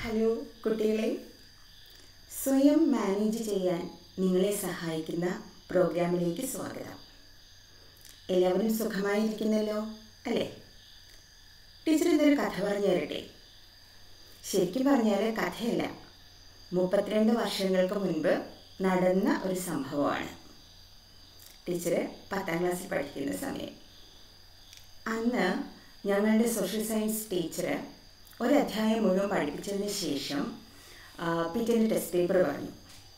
hello കുട്ടികളെ സ്വയം manage ചെയ്യാൻ നിങ്ങളെ സഹായിക്കുന്ന പ്രോഗ്രാമിലേക്ക് സ്വാഗതം എല്ലാവരും സുഖമായിരിക്കുന്നല്ലോ അല്ലേ ടീച്ചർ ഇതൊരു കഥ പറഞ്ഞു തരട്ടെ ശരിക്കും പറഞ്ഞാൽ കഥയല്ല മുപ്പത്തിരണ്ട് വർഷങ്ങൾക്ക് മുൻപ് നടന്ന ഒരു സംഭവമാണ് ടീച്ചർ പത്താം ക്ലാസ്സിൽ പഠിക്കുന്ന സമയം അന്ന് ഞങ്ങളുടെ സോഷ്യൽ സയൻസ് ടീച്ചർ ഒരു അധ്യായം മുഴുവൻ പഠിപ്പിച്ചതിന് ശേഷം ആ, പിറ്റേന്ന് ടെസ്റ്റ് പേപ്പർ പറഞ്ഞു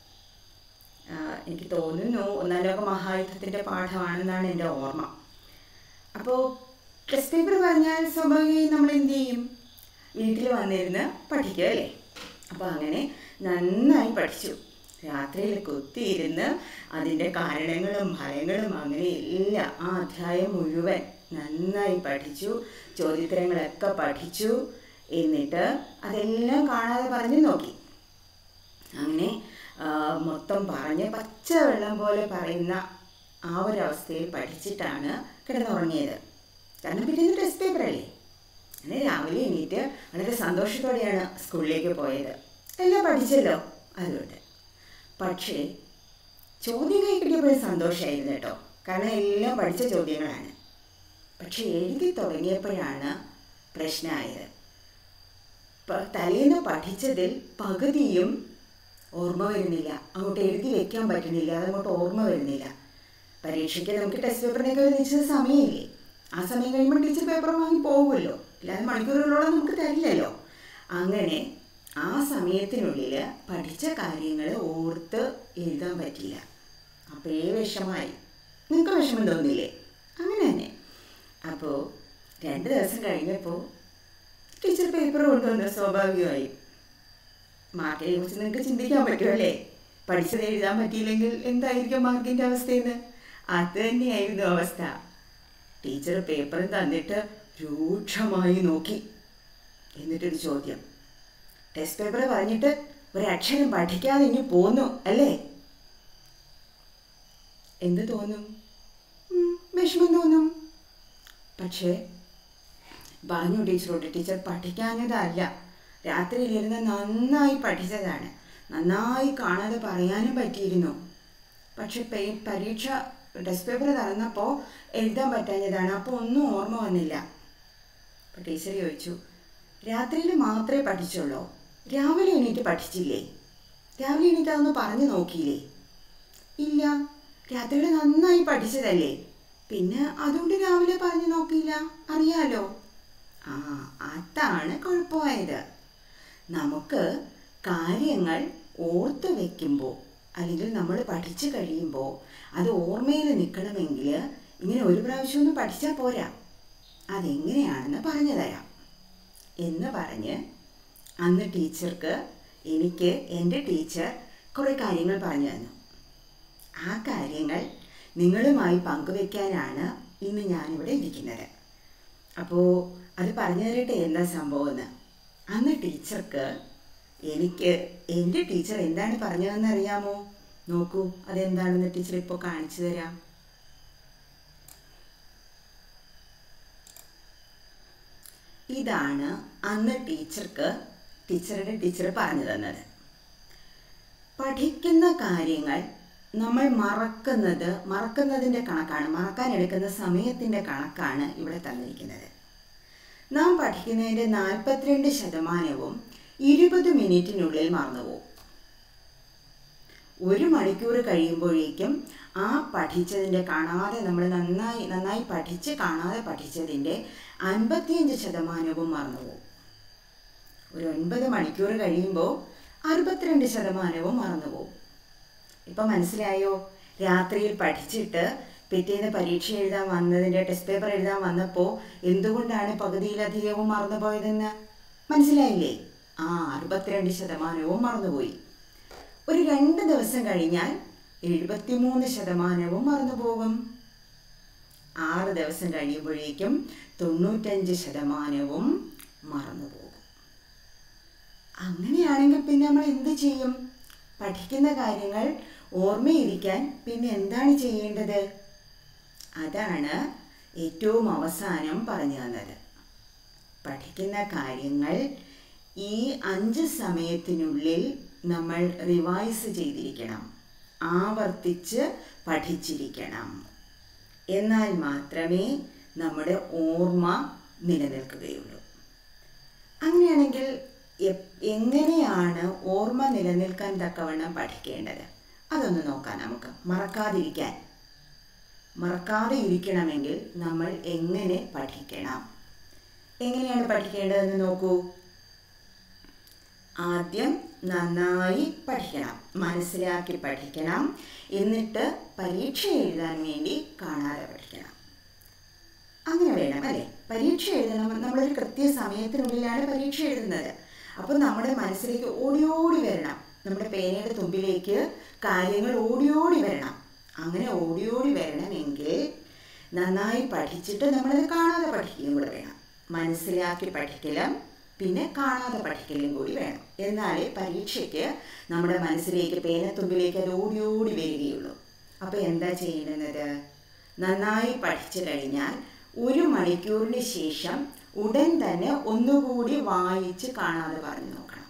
ആ, എനിക്ക് തോന്നുന്നു ഒന്നാം ലോക മഹായുദ്ധത്തിൻ്റെ പാഠമാണെന്നാണ് എൻ്റെ ഓർമ്മ അപ്പോൾ ടെസ്റ്റ് പേപ്പർ പറഞ്ഞാൽ സ്വാഭാവികമായും നമ്മൾ എന്ത് ചെയ്യും വീട്ടിൽ വന്നിരുന്ന് പഠിക്കുക അല്ലേ അപ്പോൾ അങ്ങനെ നന്നായി പഠിച്ചു രാത്രിയിൽ കുത്തിയിരുന്ന് അതിൻ്റെ കാരണങ്ങളും ഫലങ്ങളും അങ്ങനെ എല്ലാം ആ അധ്യായം മുഴുവൻ നന്നായി പഠിച്ചു ചോദ്യോത്തരങ്ങളൊക്കെ പഠിച്ചു എന്നിട്ട് അതെല്ലാം കാണാതെ പറഞ്ഞു നോക്കി അങ്ങനെ ആ, മൊത്തം പറഞ്ഞ് പച്ചവെള്ളം പോലെ പറയുന്ന ആ ഒരു അവസ്ഥയിൽ പഠിച്ചിട്ടാണ് കിടന്നുറങ്ങിയത് കാരണം പിറ്റേന്ന് ടെസ്റ്റ് പേപ്പർ അല്ലേ അങ്ങനെ രാവിലെ എണീറ്റ് വളരെ സന്തോഷത്തോടെയാണ് സ്കൂളിലേക്ക് പോയത് എല്ലാം പഠിച്ചല്ലോ അതുകൊണ്ട് പക്ഷേ ചോദ്യം കൈ കിട്ടിയപ്പോഴും സന്തോഷമായിരുന്നു കേട്ടോ കാരണം എല്ലാം പഠിച്ച ചോദ്യങ്ങളാണ് പക്ഷെ എഴുതി തുടങ്ങിയപ്പോഴാണ് പ്രശ്നമായത് പ- തലേന്ന് പഠിച്ചതിൽ പകുതിയും ഓർമ്മ വരുന്നില്ല അങ്ങോട്ട് എഴുതി വെക്കാൻ പറ്റുന്നില്ല അതങ്ങോട്ട് ഓർമ്മ വരുന്നില്ല പരീക്ഷയ്ക്ക് നമുക്ക് ടെസ്റ്റ് പേപ്പറിനൊക്കെ ഒരു നിശ്ചിത സമയമില്ലേ ആ സമയം കഴിയുമ്പോൾ ടീച്ചർ പേപ്പർ വാങ്ങി പോകുമല്ലോ അല്ലാതെ മണിക്കൂറുകളോളം നമുക്ക് തരില്ലല്ലോ അങ്ങനെ ആ സമയത്തിനുള്ളിൽ പഠിച്ച കാര്യങ്ങൾ ഓർത്ത് എഴുതാൻ പറ്റില്ല അപ്പോഴേ വിഷമായി നിങ്ങൾക്ക് വിഷമം തോന്നില്ലേ അങ്ങനെ തന്നെ അപ്പോൾ രണ്ട് ദിവസം കഴിഞ്ഞപ്പോൾ ടീച്ചർ പേപ്പർ കൊണ്ടുവന്നു സ്വാഭാവികമായി മാർക്കിനെ കുറിച്ച് നിങ്ങൾക്ക് ചിന്തിക്കാൻ പറ്റുമല്ലേ പഠിച്ചത് എഴുതാൻ പറ്റിയില്ലെങ്കിൽ എന്തായിരിക്കും മാർക്കിൻ്റെ അവസ്ഥയെന്ന് അത് തന്നെയായിരുന്നു അവസ്ഥ ടീച്ചർ പേപ്പർ തന്നിട്ട് രൂക്ഷമായി നോക്കി എന്നിട്ടൊരു ചോദ്യം ടെസ്റ്റ് പേപ്പർ പറഞ്ഞിട്ട് ഒരക്ഷരം പഠിക്കാതെ ഇനി പോന്നു അല്ലേ എന്ത് തോന്നും ഉം, വിഷമം തോന്നും പക്ഷേ പറഞ്ഞു ടീച്ചറോട് ടീച്ചർ പഠിക്കാഞ്ഞതല്ല രാത്രിയിലിരുന്ന് നന്നായി പഠിച്ചതാണ് നന്നായി കാണാതെ പറയാനും പറ്റിയിരുന്നു പക്ഷെ പേ- പരീക്ഷ ടെസ്റ്റ് പേപ്പർ തന്നപ്പോൾ എഴുതാൻ പറ്റാഞ്ഞതാണ് അപ്പോൾ ഒന്നും ഓർമ്മ വന്നില്ല അപ്പോൾ ടീച്ചർ ചോദിച്ചു രാത്രിയിൽ മാത്രമേ പഠിച്ചുള്ളൂ രാവിലെ എണീറ്റ് പഠിച്ചില്ലേ രാവിലെ എണീറ്റ് അതൊന്ന് പറഞ്ഞു നോക്കിയില്ലേ ഇല്ല രാത്രിയിൽ നന്നായി പഠിച്ചതല്ലേ പിന്നെ അതുകൊണ്ട് രാവിലെ പറഞ്ഞു നോക്കിയില്ല അറിയാലോ ആ അതാണ് കുഴപ്പമായത് നമുക്ക് കാര്യങ്ങൾ ഓർത്തു വെക്കുമ്പോൾ അല്ലെങ്കിൽ നമ്മൾ പഠിച്ചു കഴിയുമ്പോൾ അത് ഓർമ്മയിൽ നിൽക്കണമെങ്കിൽ ഇങ്ങനെ ഒരു പ്രാവശ്യം ഒന്ന് പഠിച്ചാൽ പോരാ അതെങ്ങനെയാണെന്ന് പറഞ്ഞു തരാം എന്ന് പറഞ്ഞ് അന്ന് ടീച്ചർക്ക് എനിക്ക് എൻ്റെ ടീച്ചർ കുറേ കാര്യങ്ങൾ പറഞ്ഞു തന്നു ആ കാര്യങ്ങൾ നിങ്ങളുമായി പങ്കുവെക്കാനാണ് ഇന്ന് ഞാനിവിടെ ഇരിക്കുന്നത് അപ്പോൾ അത് പറഞ്ഞു തരട്ടെ എന്താ സംഭവമെന്ന് അന്ന് ടീച്ചർക്ക് എനിക്ക് എൻ്റെ ടീച്ചർ എന്താണ് പറഞ്ഞതെന്ന് അറിയാമോ നോക്കൂ അതെന്താണെന്ന് ടീച്ചർ ഇപ്പോൾ കാണിച്ചു തരാം ഇതാണ് അന്ന് ടീച്ചർക്ക് ടീച്ചറുടെ ടീച്ചർ പറഞ്ഞു തന്നത് പഠിക്കുന്ന കാര്യങ്ങൾ നമ്മൾ മറക്കുന്നത് മറക്കുന്നതിൻ്റെ കണക്കാണ് മറക്കാൻ എടുക്കുന്ന സമയത്തിൻ്റെ കണക്കാണ് ഇവിടെ തന്നിരിക്കുന്നത് നാം പഠിക്കുന്നതിൻ്റെ നാൽപ്പത്തിരണ്ട് ശതമാനവും ഇരുപത് മിനിറ്റിനുള്ളിൽ മറന്നുപോകും ഒരു മണിക്കൂർ കഴിയുമ്പോഴേക്കും ആ പഠിച്ചതിൻ്റെ കാണാതെ നമ്മൾ നന്നായി നന്നായി പഠിച്ച് കാണാതെ പഠിച്ചതിൻ്റെ അൻപത്തിയഞ്ച് ശതമാനവും മറന്നുപോകും ഒരു ഒൻപത് മണിക്കൂർ കഴിയുമ്പോൾ അറുപത്തിരണ്ട് ശതമാനവും മറന്നുപോകും ഇപ്പം മനസ്സിലായോ രാത്രിയിൽ പഠിച്ചിട്ട് പിറ്റേന്ന് പരീക്ഷ എഴുതാൻ വന്നതിൻ്റെ ടെസ്റ്റ് പേപ്പർ എഴുതാൻ വന്നപ്പോൾ എന്തുകൊണ്ടാണ് പകുതിയിലധികവും മറന്നുപോയതെന്ന് മനസ്സിലായില്ലേ ആ അറുപത്തിരണ്ട് ശതമാനവും മറന്നുപോയി ഒരു രണ്ട് ദിവസം കഴിഞ്ഞാൽ എഴുപത്തിമൂന്ന് ശതമാനവും മറന്നുപോകും ആറ് ദിവസം കഴിയുമ്പോഴേക്കും തൊണ്ണൂറ്റഞ്ച് ശതമാനവും മറന്നുപോകും അങ്ങനെയാണെങ്കിൽ പിന്നെ നമ്മൾ എന്ത് ചെയ്യും പഠിക്കുന്ന കാര്യങ്ങൾ ഓർമ്മയിരിക്കാൻ പിന്നെ എന്താണ് ചെയ്യേണ്ടത് അതാണ് ഏറ്റവും അവസാനം പറഞ്ഞു തന്നത് പഠിക്കുന്ന കാര്യങ്ങൾ ഈ അഞ്ച് സമയത്തിനുള്ളിൽ നമ്മൾ റിവൈസ് ചെയ്തിരിക്കണം ആവർത്തിച്ച് പഠിച്ചിരിക്കണം എന്നാൽ മാത്രമേ നമ്മുടെ ഓർമ്മ നിലനിൽക്കുകയുള്ളൂ അങ്ങനെയാണെങ്കിൽ എ- എങ്ങനെയാണ് ഓർമ്മ നിലനിൽക്കാൻ തക്കവണ്ണം പഠിക്കേണ്ടത് അതൊന്ന് നോക്കാം നമുക്ക് മറക്കാതിരിക്കാൻ മറക്കാതെ ഇരിക്കണമെങ്കിൽ നമ്മൾ എങ്ങനെ പഠിക്കണം എങ്ങനെയാണ് പഠിക്കേണ്ടതെന്ന് നോക്കൂ ആദ്യം നന്നായി പഠിക്കണം മനസ്സിലാക്കി പഠിക്കണം എന്നിട്ട് പരീക്ഷ എഴുതാൻ വേണ്ടി കാണാതെ പഠിക്കണം അങ്ങനെ വേണം അല്ലേ പരീക്ഷ എഴുതണം നമ്മളൊരു കൃത്യ സമയത്തിനുള്ളിലാണ് പരീക്ഷ എഴുതുന്നത് അപ്പോൾ നമ്മുടെ മനസ്സിലേക്ക് ഓടി ഓടി വരണം നമ്മുടെ പേനയുടെ തുമ്പിലേക്ക് കാര്യങ്ങൾ ഓടി ഓടി വരണം അങ്ങനെ ഓടി ഓടി വരണമെങ്കിൽ നന്നായി പഠിച്ചിട്ട് നമ്മളത് കാണാതെ പഠിക്കുകയും കൂടെ വേണം മനസ്സിലാക്കി പഠിക്കലും പിന്നെ കാണാതെ പഠിക്കലും കൂടി വേണം എന്നാലേ പരീക്ഷയ്ക്ക് നമ്മുടെ മനസ്സിലേക്ക് പേനത്തുമ്പിലേക്ക് അത് ഓടി ഓടി വരികയുള്ളൂ അപ്പോൾ എന്താ ചെയ്യുന്നത് നന്നായി പഠിച്ചു കഴിഞ്ഞാൽ ഒരു മണിക്കൂറിന് ശേഷം ഉടൻ തന്നെ ഒന്നുകൂടി വായിച്ച് കാണാതെ പറഞ്ഞു നോക്കണം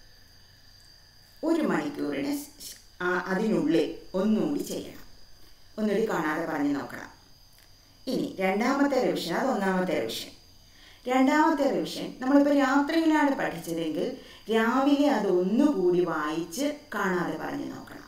ഒരു മണിക്കൂറിന് ശ്- ആ- അതിനുള്ളിൽ ഒന്നുകൂടി ചെയ്യണം ഒന്നുകൂടി കാണാതെ പറഞ്ഞു നോക്കണം ഇനി രണ്ടാമത്തെ റിവിഷൻ അത് ഒന്നാമത്തെ റിവിഷൻ രണ്ടാമത്തെ റിവിഷൻ നമ്മളിപ്പോൾ രാത്രിയിലാണ് പഠിച്ചതെങ്കിൽ രാവിലെ അത് ഒന്നുകൂടി വായിച്ച് കാണാതെ പറഞ്ഞു നോക്കണം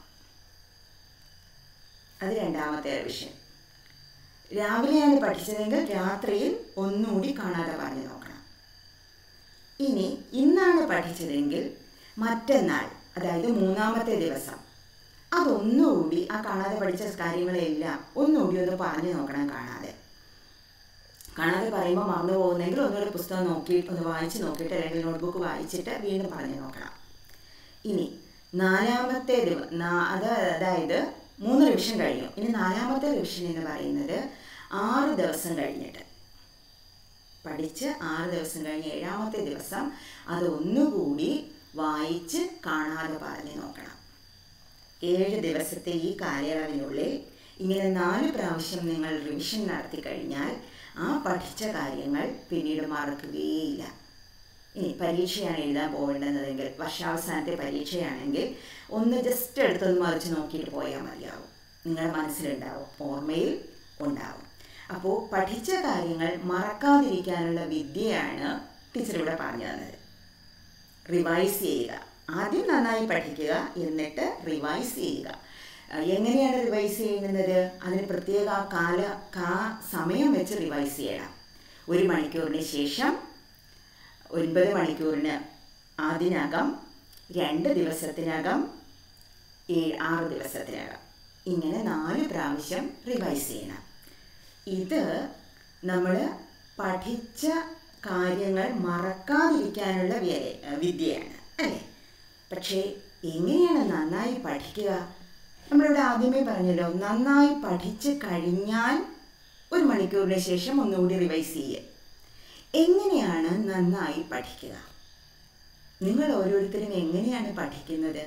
അത് രണ്ടാമത്തെ റിവിഷൻ രാവിലെയാണ് പഠിച്ചതെങ്കിൽ രാത്രിയിൽ ഒന്നുകൂടി കാണാതെ പറഞ്ഞു നോക്കണം ഇനി ഇന്നാണ് പഠിച്ചതെങ്കിൽ മറ്റന്നാൾ അതായത് മൂന്നാമത്തെ ദിവസം അതൊന്നുകൂടി ആ കാണാതെ പഠിച്ച കാര്യങ്ങളെല്ലാം ഒന്നുകൂടി ഒന്ന് പറഞ്ഞു നോക്കണം കാണാതെ കാണാതെ പറയുമ്പോൾ മറന്നു പോകുന്നെങ്കിൽ ഒന്നുകൂടി പുസ്തകം നോക്കി ഒന്ന് വായിച്ച് നോക്കിയിട്ട് അല്ലെങ്കിൽ നോട്ട്ബുക്ക് വായിച്ചിട്ട് വീണ്ടും പറഞ്ഞു നോക്കണം ഇനി നാലാമത്തെ ദിവ നാ- അത് അതായത് മൂന്ന് റിവിഷൻ കഴിഞ്ഞു ഇനി നാലാമത്തെ റിവിഷൻ എന്ന് പറയുന്നത് ആറ് ദിവസം കഴിഞ്ഞിട്ട് പഠിച്ച് ആറ് ദിവസം കഴിഞ്ഞ് ഏഴാമത്തെ ദിവസം അത് ഒന്നുകൂടി വായിച്ച് കാണാതെ പറഞ്ഞു നോക്കണം ഏഴ് ദിവസത്തെ ഈ കാലയളവിനുള്ളിൽ ഇങ്ങനെ നാല് പ്രാവശ്യം നിങ്ങൾ റിവിഷൻ നടത്തി കഴിഞ്ഞാൽ ആ പഠിച്ച കാര്യങ്ങൾ പിന്നീട് മറക്കുകയേയില്ല ഇനി പരീക്ഷയാണ് എഴുതാൻ പോകേണ്ടതെങ്കിൽ വർഷാവസാനത്തെ പരീക്ഷയാണെങ്കിൽ ഒന്ന് ജസ്റ്റ് എടുത്തൊന്ന് മറിച്ച് നോക്കിയിട്ട് പോയാൽ മതിയാവും നിങ്ങളുടെ മനസ്സിലുണ്ടാവും ഓർമ്മയിൽ ഉണ്ടാവും അപ്പോൾ പഠിച്ച കാര്യങ്ങൾ മറക്കാതിരിക്കാനുള്ള വിദ്യയാണ് ടീച്ചർ ഇവിടെ പറഞ്ഞു തന്നത് റിവൈസ് ചെയ്യുക ആദ്യം നന്നായി പഠിക്കുക എന്നിട്ട് റിവൈസ് ചെയ്യുക അഹ് എങ്ങനെയാണ് റിവൈസ് ചെയ്യുന്നത് അതിന് പ്രത്യേക കാല കാ സമയം വെച്ച് റിവൈസ് ചെയ്യണം ഒരു മണിക്കൂറിന് ശേഷം ഒൻപത് മണിക്കൂറിന് അതിനകം രണ്ട് ദിവസത്തിനകം ഏഴ് ആറ് ദിവസത്തിനകം ഇങ്ങനെ നാല് പ്രാവശ്യം റിവൈസ് ചെയ്യണം ഇത് നമ്മൾ പഠിച്ച കാര്യങ്ങൾ മറക്കാതിരിക്കാനുള്ള വ്യ- വിദ്യയാണ് അല്ലേ പക്ഷേ എങ്ങനെയാണ് നന്നായി പഠിക്കുക നമ്മളിവിടെ ആദ്യമേ പറഞ്ഞല്ലോ നന്നായി പഠിച്ച് കഴിഞ്ഞാൽ ഒരു മണിക്കൂറിന് ശേഷം ഒന്നുകൂടി റിവൈസ് ചെയ്യുക എങ്ങനെയാണ് നന്നായി പഠിക്കുക നിങ്ങൾ ഓരോരുത്തരും എങ്ങനെയാണ് പഠിക്കുന്നത്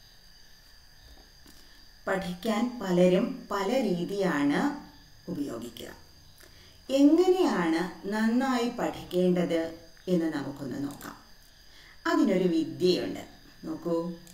പഠിക്കാൻ പലരും പല രീതിയാണ് ഉപയോഗിക്കുക എങ്ങനെയാണ് നന്നായി പഠിക്കേണ്ടത് എന്ന് നമുക്കൊന്ന് നോക്കാം അതിനൊരു വിദ്യയുണ്ട് നോക്കൂ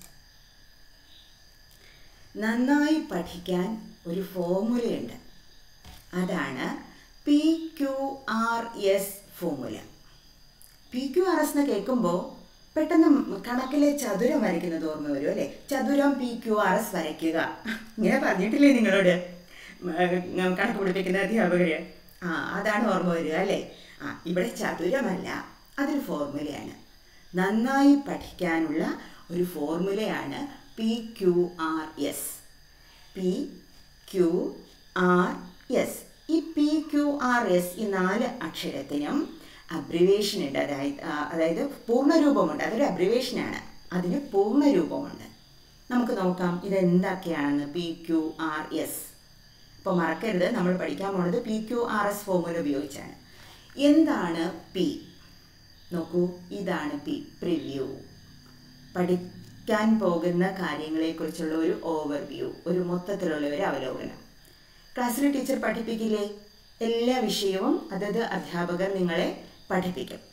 നന്നായി പഠിക്കാൻ ഒരു ഫോർമുലയുണ്ട് അതാണ് P Q R S formula P Q R S എന്ന് കേൾക്കുമ്പോൾ പെട്ടെന്ന് കണക്കിലെ ചതുരം വരയ്ക്കുന്നത് ഓർമ്മ വരും അല്ലേ ചതുരം പി ക്യു ആർ എസ് വരയ്ക്കുക ഇങ്ങനെ പറഞ്ഞിട്ടില്ലേ നിങ്ങളോട് ഉം, ഏർ, കണക്ക് പഠിപ്പിക്കുന്ന അധ്യാപകര് ആ അതാണ് ഓർമ്മ വരിക അല്ലേ ആ ഇവിടെ ചതുരമല്ല അതൊരു ഫോർമുലയാണ് നന്നായി പഠിക്കാനുള്ള ഒരു ഫോർമുലയാണ് P Q R S P Q R S ഈ പി ക്യു ആർ എസ് ഈ നാല് അക്ഷരത്തിനും അബ്രിവേഷൻ ഉണ്ട് അതായത് ആ, അതായത് പൂർണ്ണരൂപമുണ്ട് അതൊരു അബ്രിവേഷനാണ് അതിന് പൂർണ്ണരൂപമുണ്ട് നമുക്ക് നോക്കാം ഇതെന്തൊക്കെയാണെന്ന് പി ക്യു ആർ എസ് ഇപ്പോൾ മറക്കരുത് നമ്മൾ പഠിക്കാൻ പോണത് P Q R S formula ഉപയോഗിച്ചാണ് എന്താണ് പി നോക്കൂ ഇതാണ് പി പ്രിവ്യൂ പഠിക്കാൻ പോകുന്ന കാര്യങ്ങളെക്കുറിച്ചുള്ള ഒരു ഓവർവ്യൂ ഒരു മൊത്തത്തിലുള്ള ഒരു അവലോകനം ക്ലാസ്സിൽ ടീച്ചർ പഠിപ്പിക്കില്ലേ എല്ലാ വിഷയവും അതത് അധ്യാപകർ നിങ്ങളെ പഠിപ്പിക്കും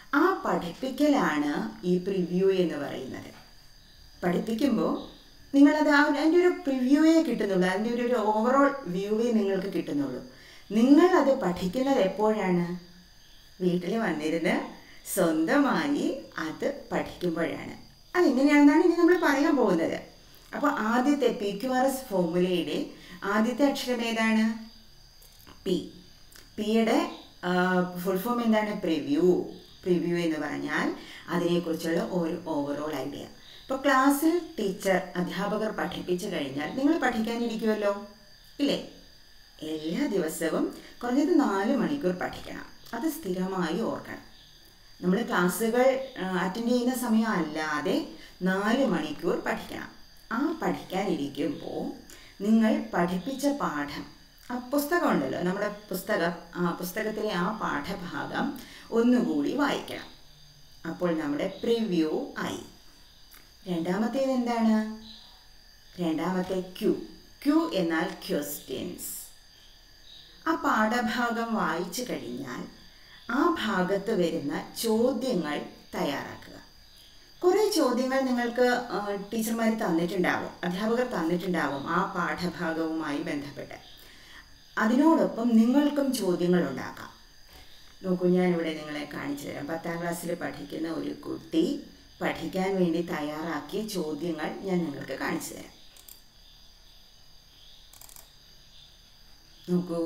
ആ പഠിപ്പിക്കലാണ് ഈ പ്രിവ്യൂ എന്ന് പറയുന്നത് പഠിപ്പിക്കുമ്പോൾ നിങ്ങളത് ആ അതിൻ്റെ ഒരു പ്രിവ്യൂവേ കിട്ടുന്നുള്ളൂ അതിൻ്റെ ഒരു ഒരു ഓവറോൾ വ്യൂവേ നിങ്ങൾക്ക് കിട്ടുന്നുള്ളൂ നിങ്ങളത് പഠിക്കുന്നത് എപ്പോഴാണ് വീട്ടിൽ വന്നിരുന്ന് സ്വന്തമായി അത് പഠിക്കുമ്പോഴാണ് അതെങ്ങനെയാണെന്നാണ് ഇനി നമ്മൾ പറയാൻ പോകുന്നത് അപ്പോൾ ആദ്യത്തെ പി ക്യു ആർ എസ് ഫോർമുലയുടെ ആദ്യത്തെ അക്ഷരം ഏതാണ് പി പിയുടെ ഫുൾ ഫോം എന്താണ് പ്രിവ്യൂ പ്രിവ്യൂ എന്ന് പറഞ്ഞാൽ അതിനെക്കുറിച്ചുള്ള ഒരു ഓവറോൾ ഐഡിയ ഇപ്പോൾ ക്ലാസ്സിൽ ടീച്ചർ അധ്യാപകർ പഠിപ്പിച്ചു കഴിഞ്ഞാൽ നിങ്ങൾ പഠിക്കാനിരിക്കുമല്ലോ ഇല്ലേ എല്ലാ ദിവസവും കുറഞ്ഞത് നാല് മണിക്കൂർ പഠിക്കണം അത് സ്ഥിരമായി ഓർക്കണം നമ്മൾ ക്ലാസ്സുകൾ അറ്റൻഡ് ചെയ്യുന്ന സമയം അല്ലാതെ നാല് മണിക്കൂർ പഠിക്കണം ആ പഠിക്കാനിരിക്കുമ്പോൾ നിങ്ങൾ പഠിപ്പിച്ച പാഠം ആ പുസ്തകം ഉണ്ടല്ലോ നമ്മുടെ പുസ്തകം ആ പുസ്തകത്തിലെ ആ പാഠഭാഗം ഒന്നുകൂടി വായിക്കണം അപ്പോൾ നമ്മുടെ പ്രിവ്യൂ ആയി രണ്ടാമത്തേത് എന്താണ് രണ്ടാമത്തെ ക്യൂ ക്യൂ എന്നാൽ ക്വസ്റ്റ്യൻസ് ആ പാഠഭാഗം വായിച്ചു കഴിഞ്ഞാൽ ആ ഭാഗത്ത് വരുന്ന ചോദ്യങ്ങൾ തയ്യാറാക്കുക കുറേ ചോദ്യങ്ങൾ നിങ്ങൾക്ക് ടീച്ചർമാർ തന്നിട്ടുണ്ടാവും അധ്യാപകർ തന്നിട്ടുണ്ടാവും ആ പാഠഭാഗവുമായി ബന്ധപ്പെട്ട് അതിനോടൊപ്പം നിങ്ങൾക്കും ചോദ്യങ്ങൾ ഉണ്ടാക്കാം നോക്കൂ ഞാനിവിടെ നിങ്ങളെ കാണിച്ചു തരാം പത്താം ക്ലാസ്സിൽ പഠിക്കുന്ന ഒരു കുട്ടി പഠിക്കാൻ വേണ്ടി തയ്യാറാക്കിയ ചോദ്യങ്ങൾ ഞാൻ നിങ്ങൾക്ക് കാണിച്ചു തരാം നോക്കൂ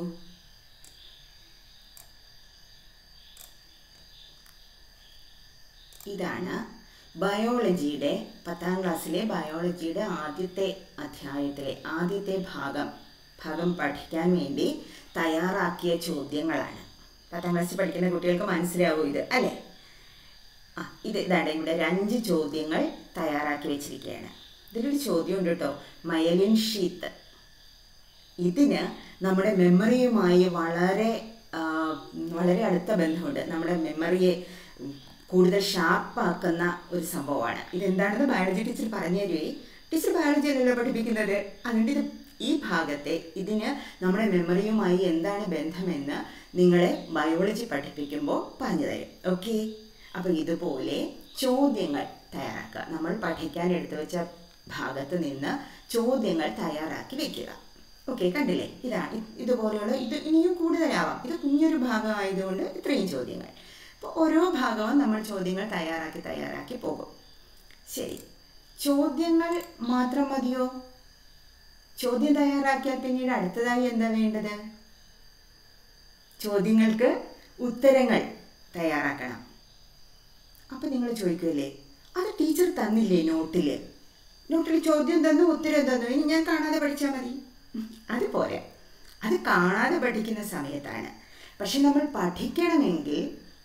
ഇതാണ് ബയോളജിയുടെ പത്താം ക്ലാസ്സിലെ ബയോളജിയുടെ ആദ്യത്തെ അധ്യായത്തിലെ ആദ്യത്തെ ഭാഗം ഭാഗം പഠിക്കാൻ വേണ്ടി തയ്യാറാക്കിയ ചോദ്യങ്ങളാണ് പത്താം ക്ലാസ്സിൽ പഠിക്കുന്ന കുട്ടികൾക്ക് മനസ്സിലാവും ഇത് അല്ലേ ആ ഇത് ഇതാണ് ഇവിടെ ഒരു അഞ്ച് ചോദ്യങ്ങൾ തയ്യാറാക്കി വെച്ചിരിക്കുകയാണ് ഇതിലൊരു ചോദ്യം ഉണ്ട് കേട്ടോ മയലിൻ ഷീത്ത് ഇതിന് നമ്മുടെ മെമ്മറിയുമായി വളരെ വളരെ അടുത്ത ബന്ധമുണ്ട് നമ്മുടെ മെമ്മറിയെ കൂടുതൽ ഷാർപ്പാക്കുന്ന ഒരു സംഭവമാണ് ഇതെന്താണെന്ന് ബയോളജി ടീച്ചർ പറഞ്ഞു തരുവേ ടീച്ചർ ബയോളജി അല്ലല്ലോ പഠിപ്പിക്കുന്നത് അതുകൊണ്ട് ഇത് ഈ ഭാഗത്തെ ഇതിന് നമ്മുടെ മെമ്മറിയുമായി എന്താണ് ബന്ധമെന്ന് നിങ്ങളെ ബയോളജി പഠിപ്പിക്കുമ്പോൾ പറഞ്ഞു തരും ഓക്കെ അപ്പോൾ ഇതുപോലെ ചോദ്യങ്ങൾ തയ്യാറാക്കുക നമ്മൾ പഠിക്കാൻ എടുത്തു വെച്ച ഭാഗത്ത് നിന്ന് ചോദ്യങ്ങൾ തയ്യാറാക്കി വെക്കുക ഓക്കെ കണ്ടില്ലേ ഇതാണ് ഇതുപോലെയുള്ള ഇത് ഇനിയും കൂടുതലാവാം ഇത് കുഞ്ഞൊരു ഭാഗമായതുകൊണ്ട് ഇത്രയും ചോദ്യങ്ങൾ അപ്പോൾ ഓരോ ഭാഗവും നമ്മൾ ചോദ്യങ്ങൾ തയ്യാറാക്കി തയ്യാറാക്കി പോകും ശരി ചോദ്യങ്ങൾ മാത്രം മതിയോ ചോദ്യം തയ്യാറാക്കിയാൽ പിന്നീട് അടുത്തതായി എന്താ വേണ്ടത് ചോദ്യങ്ങൾക്ക് ഉത്തരങ്ങൾ തയ്യാറാക്കണം അപ്പം നിങ്ങൾ ചോദിക്കുമല്ലേ അത് ടീച്ചർ തന്നില്ലേ നോട്ടിൽ നോട്ടിൽ ചോദ്യം തന്നു ഉത്തരം തന്നു ഇനി ഞാൻ കാണാതെ പഠിച്ചാൽ മതി അത് പോരെ അത് കാണാതെ പഠിക്കുന്ന സമയത്താണ് പക്ഷെ നമ്മൾ പഠിക്കണമെങ്കിൽ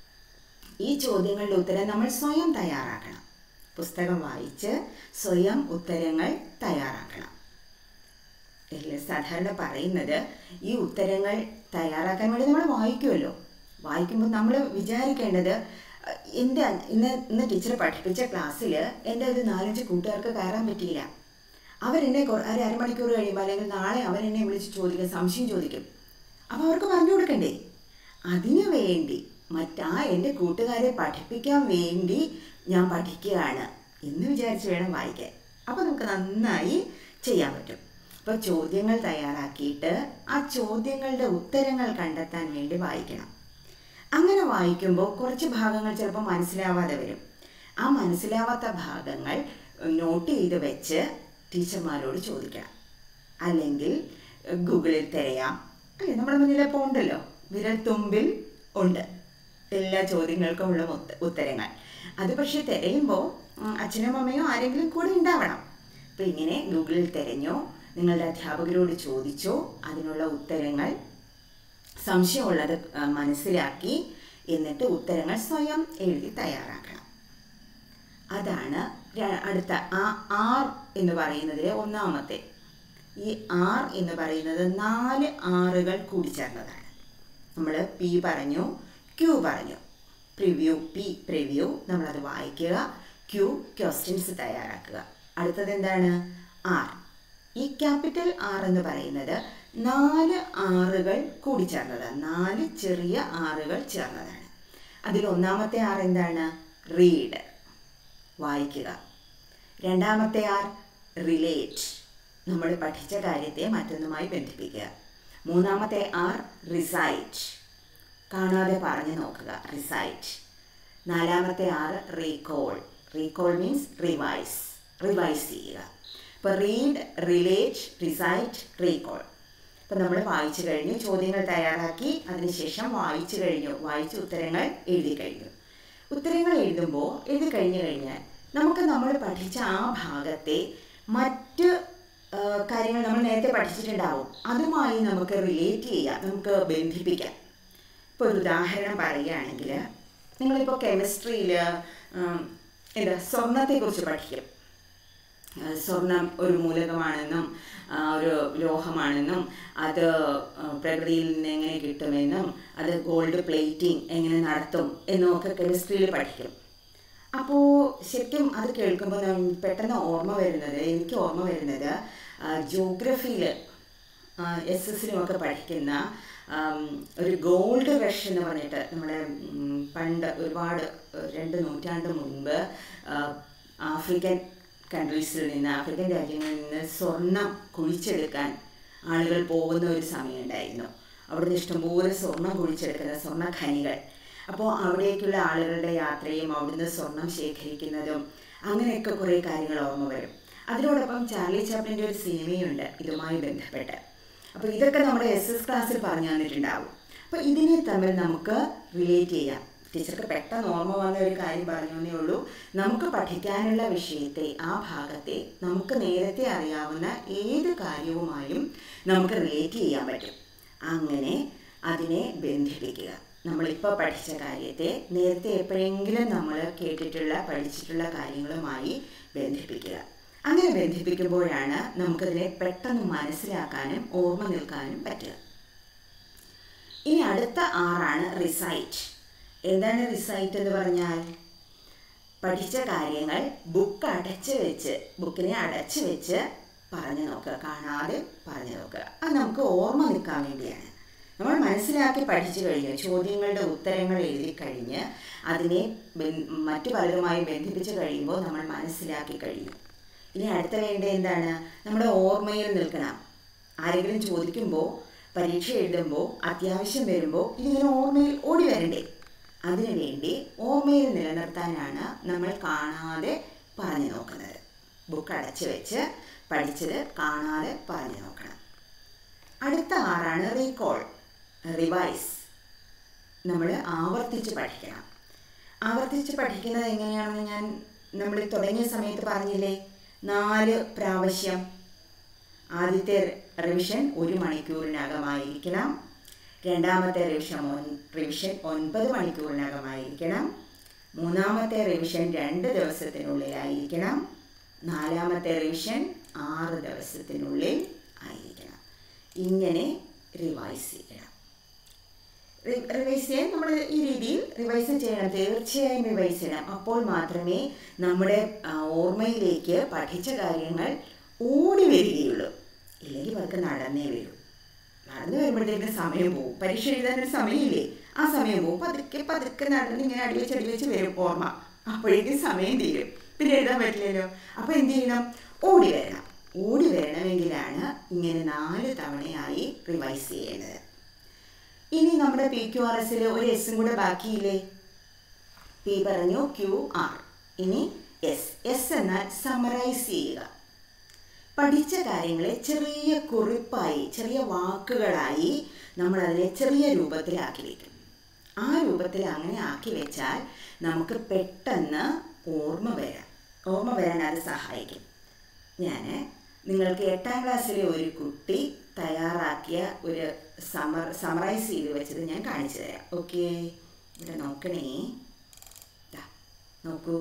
ഈ ചോദ്യങ്ങളുടെ ഉത്തരം നമ്മൾ സ്വയം തയ്യാറാക്കണം പുസ്തകം വായിച്ച് സ്വയം ഉത്തരങ്ങൾ തയ്യാറാക്കണം എല്ലാം സാധാരണ പറയുന്നത് ഈ ഉത്തരങ്ങൾ തയ്യാറാക്കാൻ വേണ്ടി നമ്മൾ വായിക്കുമല്ലോ വായിക്കുമ്പോൾ നമ്മൾ വിചാരിക്കേണ്ടത് എൻ്റെ ഇന്ന് ഇന്ന് ടീച്ചർ പഠിപ്പിച്ച ക്ലാസ്സിൽ എൻ്റെ ഒരു നാലഞ്ച് കൂട്ടുകാർക്ക് കയറാൻ പറ്റിയില്ല അവരെന്നെ ഒരു അരമണിക്കൂർ കഴിയുമ്പോൾ അല്ലെങ്കിൽ നാളെ അവരെന്നെ വിളിച്ച് ചോദിക്കും സംശയം ചോദിക്കും അപ്പോൾ അവർക്ക് പറഞ്ഞു കൊടുക്കണ്ടേ അതിനു വേണ്ടി മറ്റാ എൻ്റെ കൂട്ടുകാരെ പഠിപ്പിക്കാൻ വേണ്ടി ഞാൻ പഠിക്കുകയാണ് എന്ന് വിചാരിച്ച് വേണം വായിക്കാൻ അപ്പോൾ നമുക്ക് നന്നായി ചെയ്യാൻ പറ്റും അപ്പോൾ ചോദ്യങ്ങൾ തയ്യാറാക്കിയിട്ട് ആ ചോദ്യങ്ങളുടെ ഉത്തരങ്ങൾ കണ്ടെത്താൻ വേണ്ടി വായിക്കണം അങ്ങനെ വായിക്കുമ്പോൾ കുറച്ച് ഭാഗങ്ങൾ ചിലപ്പോൾ മനസ്സിലാവാതെ വരും ആ മനസ്സിലാവാത്ത ഭാഗങ്ങൾ നോട്ട് ചെയ്ത് വെച്ച് ടീച്ചർമാരോട് ചോദിക്കണം അല്ലെങ്കിൽ ഗൂഗിളിൽ തിരയാം അല്ലേ നമ്മുടെ മുന്നിൽ ഇപ്പോൾ ഉണ്ടല്ലോ വിരൽ തുമ്പിൽ ഉണ്ട് എല്ലാ ചോദ്യങ്ങൾക്കും ഉള്ള ഉത്തരങ്ങൾ അത് പക്ഷേ തിരയുമ്പോൾ അച്ഛനും അമ്മയോ ആരെങ്കിലും കൂടെ ഉണ്ടാവണം അപ്പോൾ ഇങ്ങനെ ഗൂഗിളിൽ തിരഞ്ഞോ നിങ്ങളുടെ അധ്യാപകരോട് ചോദിച്ചോ അതിനുള്ള ഉത്തരങ്ങൾ സംശയമുള്ളത് മനസ്സിലാക്കി എന്നിട്ട് ഉത്തരങ്ങൾ സ്വയം എഴുതി തയ്യാറാക്കണം അതാണ് അടുത്ത ആ ആർ എന്ന് പറയുന്നതിലെ ഒന്നാമത്തെ ഈ ആർ എന്ന് പറയുന്നത് നാല് ആറുകൾ കൂടിച്ചേർന്നതാണ് നമ്മൾ പി പറഞ്ഞു ക്യൂ പറഞ്ഞു പ്രിവ്യൂ പി പ്രിവ്യൂ നമ്മളത് വായിക്കുക ക്യൂ ക്വസ്റ്റ്യൻസ് തയ്യാറാക്കുക അടുത്തത് എന്താണ് ആർ ഈ ക്യാപിറ്റൽ ആർ എന്ന് പറയുന്നത് നാല് ആറുകൾ കൂടിച്ചേർന്നതാണ് നാല് ചെറിയ ആറുകൾ ചേർന്നതാണ് അതിൽ ഒന്നാമത്തെ ആർ എന്താണ് റീഡ് വായിക്കുക രണ്ടാമത്തെ ആർ റിലേറ്റ് നമ്മൾ പഠിച്ച കാര്യത്തെ മറ്റൊന്നുമായി ബന്ധിപ്പിക്കുക മൂന്നാമത്തെ ആർ റിസൈറ്റ് കാണാതെ പറഞ്ഞു നോക്കുക റിസൈറ്റ് നാലാമത്തെ R recall recall means revise revise ചെയ്യുക ഇപ്പോൾ റീഡ് റിലേറ്റ് റിസൈറ്റ് റീകോൾ ഇപ്പം നമ്മൾ വായിച്ചു കഴിഞ്ഞു ചോദ്യങ്ങൾ തയ്യാറാക്കി അതിനുശേഷം വായിച്ചു കഴിഞ്ഞു വായിച്ച് ഉത്തരങ്ങൾ എഴുതി കഴിഞ്ഞു ഉത്തരങ്ങൾ എഴുതുമ്പോൾ എഴുതി കഴിഞ്ഞു കഴിഞ്ഞാൽ നമുക്ക് നമ്മൾ പഠിച്ച ആ ഭാഗത്തെ മറ്റ് ആ, കാര്യങ്ങൾ നമ്മൾ നേരത്തെ പഠിച്ചിട്ടുണ്ടാവും അതുമായി നമുക്ക് റിലേറ്റ് ചെയ്യാം നമുക്ക് ബന്ധിപ്പിക്കാം ഇപ്പോൾ ഒരു ഉദാഹരണം പറയുകയാണെങ്കിൽ നിങ്ങളിപ്പോൾ കെമിസ്ട്രിയിൽ എന്താ സ്വർണത്തെക്കുറിച്ച് പഠിക്കും ആ, സ്വർണം ഒരു മൂലകമാണെന്നും ആ, ഒരു ലോഹമാണെന്നും അത് ആ, പ്രകൃതിയിൽ നിന്ന് എങ്ങനെ കിട്ടുമെന്നും അത് ഗോൾഡ് പ്ലേറ്റിംഗ് എങ്ങനെ നടത്തും എന്നും ഒക്കെ കെമിസ്ട്രിയിൽ പഠിക്കും അപ്പോൾ ശരിക്കും അത് കേൾക്കുമ്പോൾ നം- പെട്ടെന്ന് ഓർമ്മ വരുന്നത് എനിക്ക് ഓർമ്മ വരുന്നത് ജോഗ്രഫിയിൽ എസ് എസിലുമൊക്കെ പഠിക്കുന്ന ആം, ഒരു ഗോൾഡ് റഷ് എന്ന് പറഞ്ഞിട്ട് നമ്മുടെ ഉം, പണ്ട് ഒരുപാട് ഏഹ്, രണ്ട് നൂറ്റാണ്ട് മുൻപ് ആ, ആഫ്രിക്കൻ കൺട്രീസിൽ നിന്ന് ആഫ്രിക്കൻ രാജ്യങ്ങളിൽ നിന്ന് സ്വർണം കുഴിച്ചെടുക്കാൻ ആളുകൾ പോകുന്ന ഒരു സമയമുണ്ടായിരുന്നു അവിടുന്ന് ഇഷ്ടംപോലെ സ്വർണം കുഴിച്ചെടുക്കുന്ന സ്വർണ്ണ ഖനികൾ അപ്പോൾ അവിടേക്കുള്ള ആളുകളുടെ യാത്രയും അവിടുന്ന് സ്വർണം ശേഖരിക്കുന്നതും അങ്ങനെയൊക്കെ കുറേ കാര്യങ്ങൾ ഓർമ്മ വരും അതിനോടൊപ്പം ചാർലി ചാപ്ലിൻ്റെ ഒരു സിനിമയുണ്ട് ഇതുമായി ബന്ധപ്പെട്ട് അപ്പോൾ ഇതൊക്കെ നമ്മുടെ എസ് എസ് ക്ലാസ്സിൽ പറഞ്ഞു തന്നിട്ടുണ്ടാവും അപ്പോൾ ഇതിനെ തമ്മിൽ നമുക്ക് റിലേറ്റ് ചെയ്യാം ടീച്ചർക്ക് പെട്ടെന്ന് ഓർമ്മ വന്ന ഒരു കാര്യം പറഞ്ഞേ ഉള്ളൂ നമുക്ക് പഠിക്കാനുള്ള വിഷയത്തെ ആ ഭാഗത്തെ നമുക്ക് നേരത്തെ അറിയാവുന്ന ഏത് കാര്യവുമായും നമുക്ക് റിലേറ്റ് ചെയ്യാൻ പറ്റും അങ്ങനെ അതിനെ ബന്ധിപ്പിക്കുക നമ്മളിപ്പോൾ പഠിച്ച കാര്യത്തെ നേരത്തെ എപ്പോഴെങ്കിലും നമ്മൾ കേട്ടിട്ടുള്ള പഠിച്ചിട്ടുള്ള കാര്യങ്ങളുമായി ബന്ധിപ്പിക്കുക അങ്ങനെ ബന്ധിപ്പിക്കുമ്പോഴാണ് നമുക്കതിനെ പെട്ടെന്ന് മനസ്സിലാക്കാനും ഓർമ്മ നിൽക്കാനും പറ്റുക ഇനി അടുത്ത ആറാണ് റിസൈറ്റ് എന്താണ് റിസൈറ്റ് എന്ന് പറഞ്ഞാൽ പഠിച്ച കാര്യങ്ങൾ ബുക്ക് അടച്ചു വെച്ച് ബുക്കിനെ അടച്ചു വെച്ച് പറഞ്ഞു നോക്കുക കാണാതെ പറഞ്ഞു നോക്കുക അത് നമുക്ക് ഓർമ്മ നിൽക്കാൻ വേണ്ടിയാണ് നമ്മൾ മനസ്സിലാക്കി പഠിച്ചു കഴിഞ്ഞു ചോദ്യങ്ങളുടെ ഉത്തരങ്ങൾ എഴുതി കഴിഞ്ഞ് അതിനെ ബൻ- മറ്റു പലരുമായി ബന്ധിപ്പിച്ച് കഴിയുമ്പോൾ നമ്മൾ മനസ്സിലാക്കി കഴിയും ഇനി അടുത്ത വേണ്ട എന്താണ് നമ്മുടെ ഓർമ്മയിൽ നിൽക്കണം ആരെങ്കിലും ചോദിക്കുമ്പോൾ പരീക്ഷ എഴുതുമ്പോൾ അത്യാവശ്യം വരുമ്പോൾ ഇതിങ്ങനെ ഓർമ്മയിൽ ഓടി വരണ്ടേ അതിനുവേണ്ടി ഓർമ്മയിൽ നിലനിർത്താനാണ് നമ്മൾ കാണാതെ പറഞ്ഞു നോക്കുന്നത് ബുക്ക് അടച്ചു വെച്ച് പഠിച്ചത് കാണാതെ പറഞ്ഞു നോക്കണം അടുത്ത ആറാണ് റീകോൾ റിവൈസ് നമ്മൾ ആവർത്തിച്ച് പഠിക്കണം ആവർത്തിച്ച് പഠിക്കുന്നത് എങ്ങനെയാണെന്ന് ഞാൻ നമ്മൾ തുടങ്ങിയ സമയത്ത് പറഞ്ഞില്ലേ നാല് പ്രാവശ്യം ആദ്യത്തെ റിവിഷൻ ഒരു മണിക്കൂറിനകമായിരിക്കണം രണ്ടാമത്തെ റിവിഷൻ ഒൻ റിവിഷൻ ഒൻപത് മണിക്കൂറിനകമായിരിക്കണം മൂന്നാമത്തെ റിവിഷൻ രണ്ട് ദിവസത്തിനുള്ളിലായിരിക്കണം നാലാമത്തെ റിവിഷൻ ആറ് ദിവസത്തിനുള്ളിൽ ആയിരിക്കണം ഇങ്ങനെ റിവൈസ് ചെയ്യണം റി- റിവൈസ് ചെയ്യാൻ നമ്മൾ ഈ രീതിയിൽ റിവൈസ് ചെയ്യണം തീർച്ചയായും റിവൈസ് ചെയ്യണം അപ്പോൾ മാത്രമേ നമ്മുടെ ആ, ഓർമ്മയിലേക്ക് പഠിച്ച കാര്യങ്ങൾ ഓടി വരികയുള്ളൂ ഇല്ലെങ്കിൽ അതൊക്കെ നടന്നേ വരൂ നടന്നു വരുമ്പോഴത്തേക്കും സമയം പോകും പരീക്ഷ എഴുതാനൊരു സമയമില്ലേ ആ സമയം പോകും പതുക്കെ പതുക്കെ നടന്ന് ഇങ്ങനെ അടിവെച്ച് അടിവെച്ച് വരും ഓർമ്മ അപ്പോഴേക്കും സമയം തീരും പിന്നെ എഴുതാൻ പറ്റില്ലല്ലോ അപ്പോൾ എന്ത് ചെയ്യണം ഓടി വരണം ഓടി വരണമെങ്കിലാണ് ഇങ്ങനെ നാല് തവണയായി റിവൈസ് ചെയ്യേണ്ടത് ഇനി നമ്മുടെ പി ക്യു ആർ എസിൽ ഒരു എസും കൂടെ ബാക്കിയില്ലേ പി പറഞ്ഞു ക്യു ആർ ഇനി എസ് എസ് എന്നാൽ സമറൈസ് ചെയ്യുക പഠിച്ച കാര്യങ്ങളെ ചെറിയ കുറിപ്പായി ചെറിയ വാക്കുകളായി നമ്മൾ അതിനെ ചെറിയ രൂപത്തിലാക്കി വയ്ക്കും ആ രൂപത്തിൽ അങ്ങനെ ആക്കി വെച്ചാൽ നമുക്ക് പെട്ടെന്ന് ഓർമ്മ വരാം ഓർമ്മ വരാൻ അത് സഹായിക്കും ഞാൻ നിങ്ങൾക്ക് എട്ടാം ക്ലാസ്സിലെ ഒരു കുട്ടി തയ്യാറാക്കിയ ഒരു സമർ സമറൈസ് ചെയ്ത് വെച്ചത് ഞാൻ കാണിച്ചു തരാം ഓക്കെ ഇവിടെ നോക്കണേ ദാ, നോക്കൂ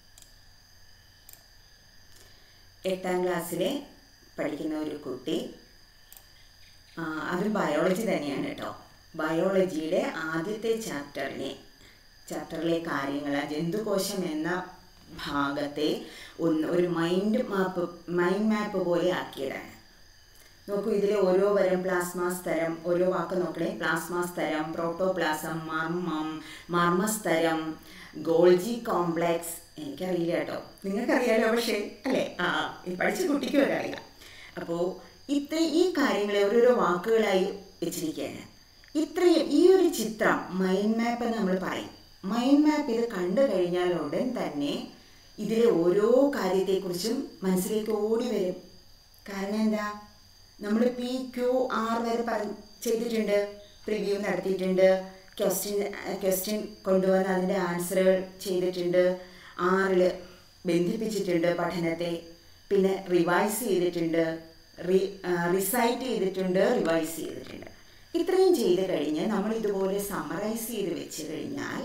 എട്ടാം ക്ലാസ്സിലെ പഠിക്കുന്ന ഒരു കുട്ടി ആ, അതൊരു ബയോളജി തന്നെയാണ് കേട്ടോ ബയോളജിയുടെ ആദ്യത്തെ ചാപ്റ്ററിനെ ചാപ്റ്ററിലെ കാര്യങ്ങൾ ആ ജന്തുകോശം എന്ന ഭാഗത്തെ ഒന്ന് ഒരു മൈൻഡ് മാപ്പ് മൈൻഡ് മാപ്പ് പോലെ ആക്കിയതാണ് നോക്കൂ ഇതിലെ ഓരോ വരം പ്ലാസ്മ സ്തരം ഓരോ വാക്ക് നോക്കണേ പ്ലാസ്മ സ്തരം പ്രോട്ടോപ്ലാസം മർമ്മം മർമ്മസ്തരം ഗോൾജി കോംപ്ലെക്സ് എനിക്കറിയില്ല കേട്ടോ നിങ്ങൾക്കറിയാലോ പക്ഷേ അല്ലേ ആ ഈ പഠിച്ച കുട്ടിക്കും ഒക്കെ അറിയാം അപ്പോൾ ഇത്ര ഈ കാര്യങ്ങളെ ഓരോരോ വാക്കുകളായി വെച്ചിരിക്കുകയാണ് ഇത്രയും ഈ ഒരു ചിത്രം മൈൻഡ് മാപ്പ് എന്ന് നമ്മൾ പറയും മൈൻഡ് മാപ്പ് ഇത് കണ്ടു കഴിഞ്ഞാൽ ഉടൻ തന്നെ ഇതിലെ ഓരോ കാര്യത്തെക്കുറിച്ചും മനസ്സിലേക്ക് ഓടി വരും കാരണം എന്താ നമ്മൾ പി ക്യു ആർ വരെ പറ ചെയ്തിട്ടുണ്ട് പ്രിവ്യൂ നടത്തിയിട്ടുണ്ട് ക്വസ്റ്റ്യൻ ക്വസ്റ്റ്യൻ കൊണ്ടുവന്ന് അതിൻ്റെ ആൻസറുകൾ ചെയ്തിട്ടുണ്ട് ആറിൽ ബന്ധിപ്പിച്ചിട്ടുണ്ട് പഠനത്തെ പിന്നെ റിവൈസ് ചെയ്തിട്ടുണ്ട് റി റിസൈറ്റ് ചെയ്തിട്ടുണ്ട് റിവൈസ് ചെയ്തിട്ടുണ്ട് ഇത്രയും ചെയ്ത് കഴിഞ്ഞ് നമ്മൾ ഇതുപോലെ സമറൈസ് ചെയ്ത് വെച്ച് കഴിഞ്ഞാൽ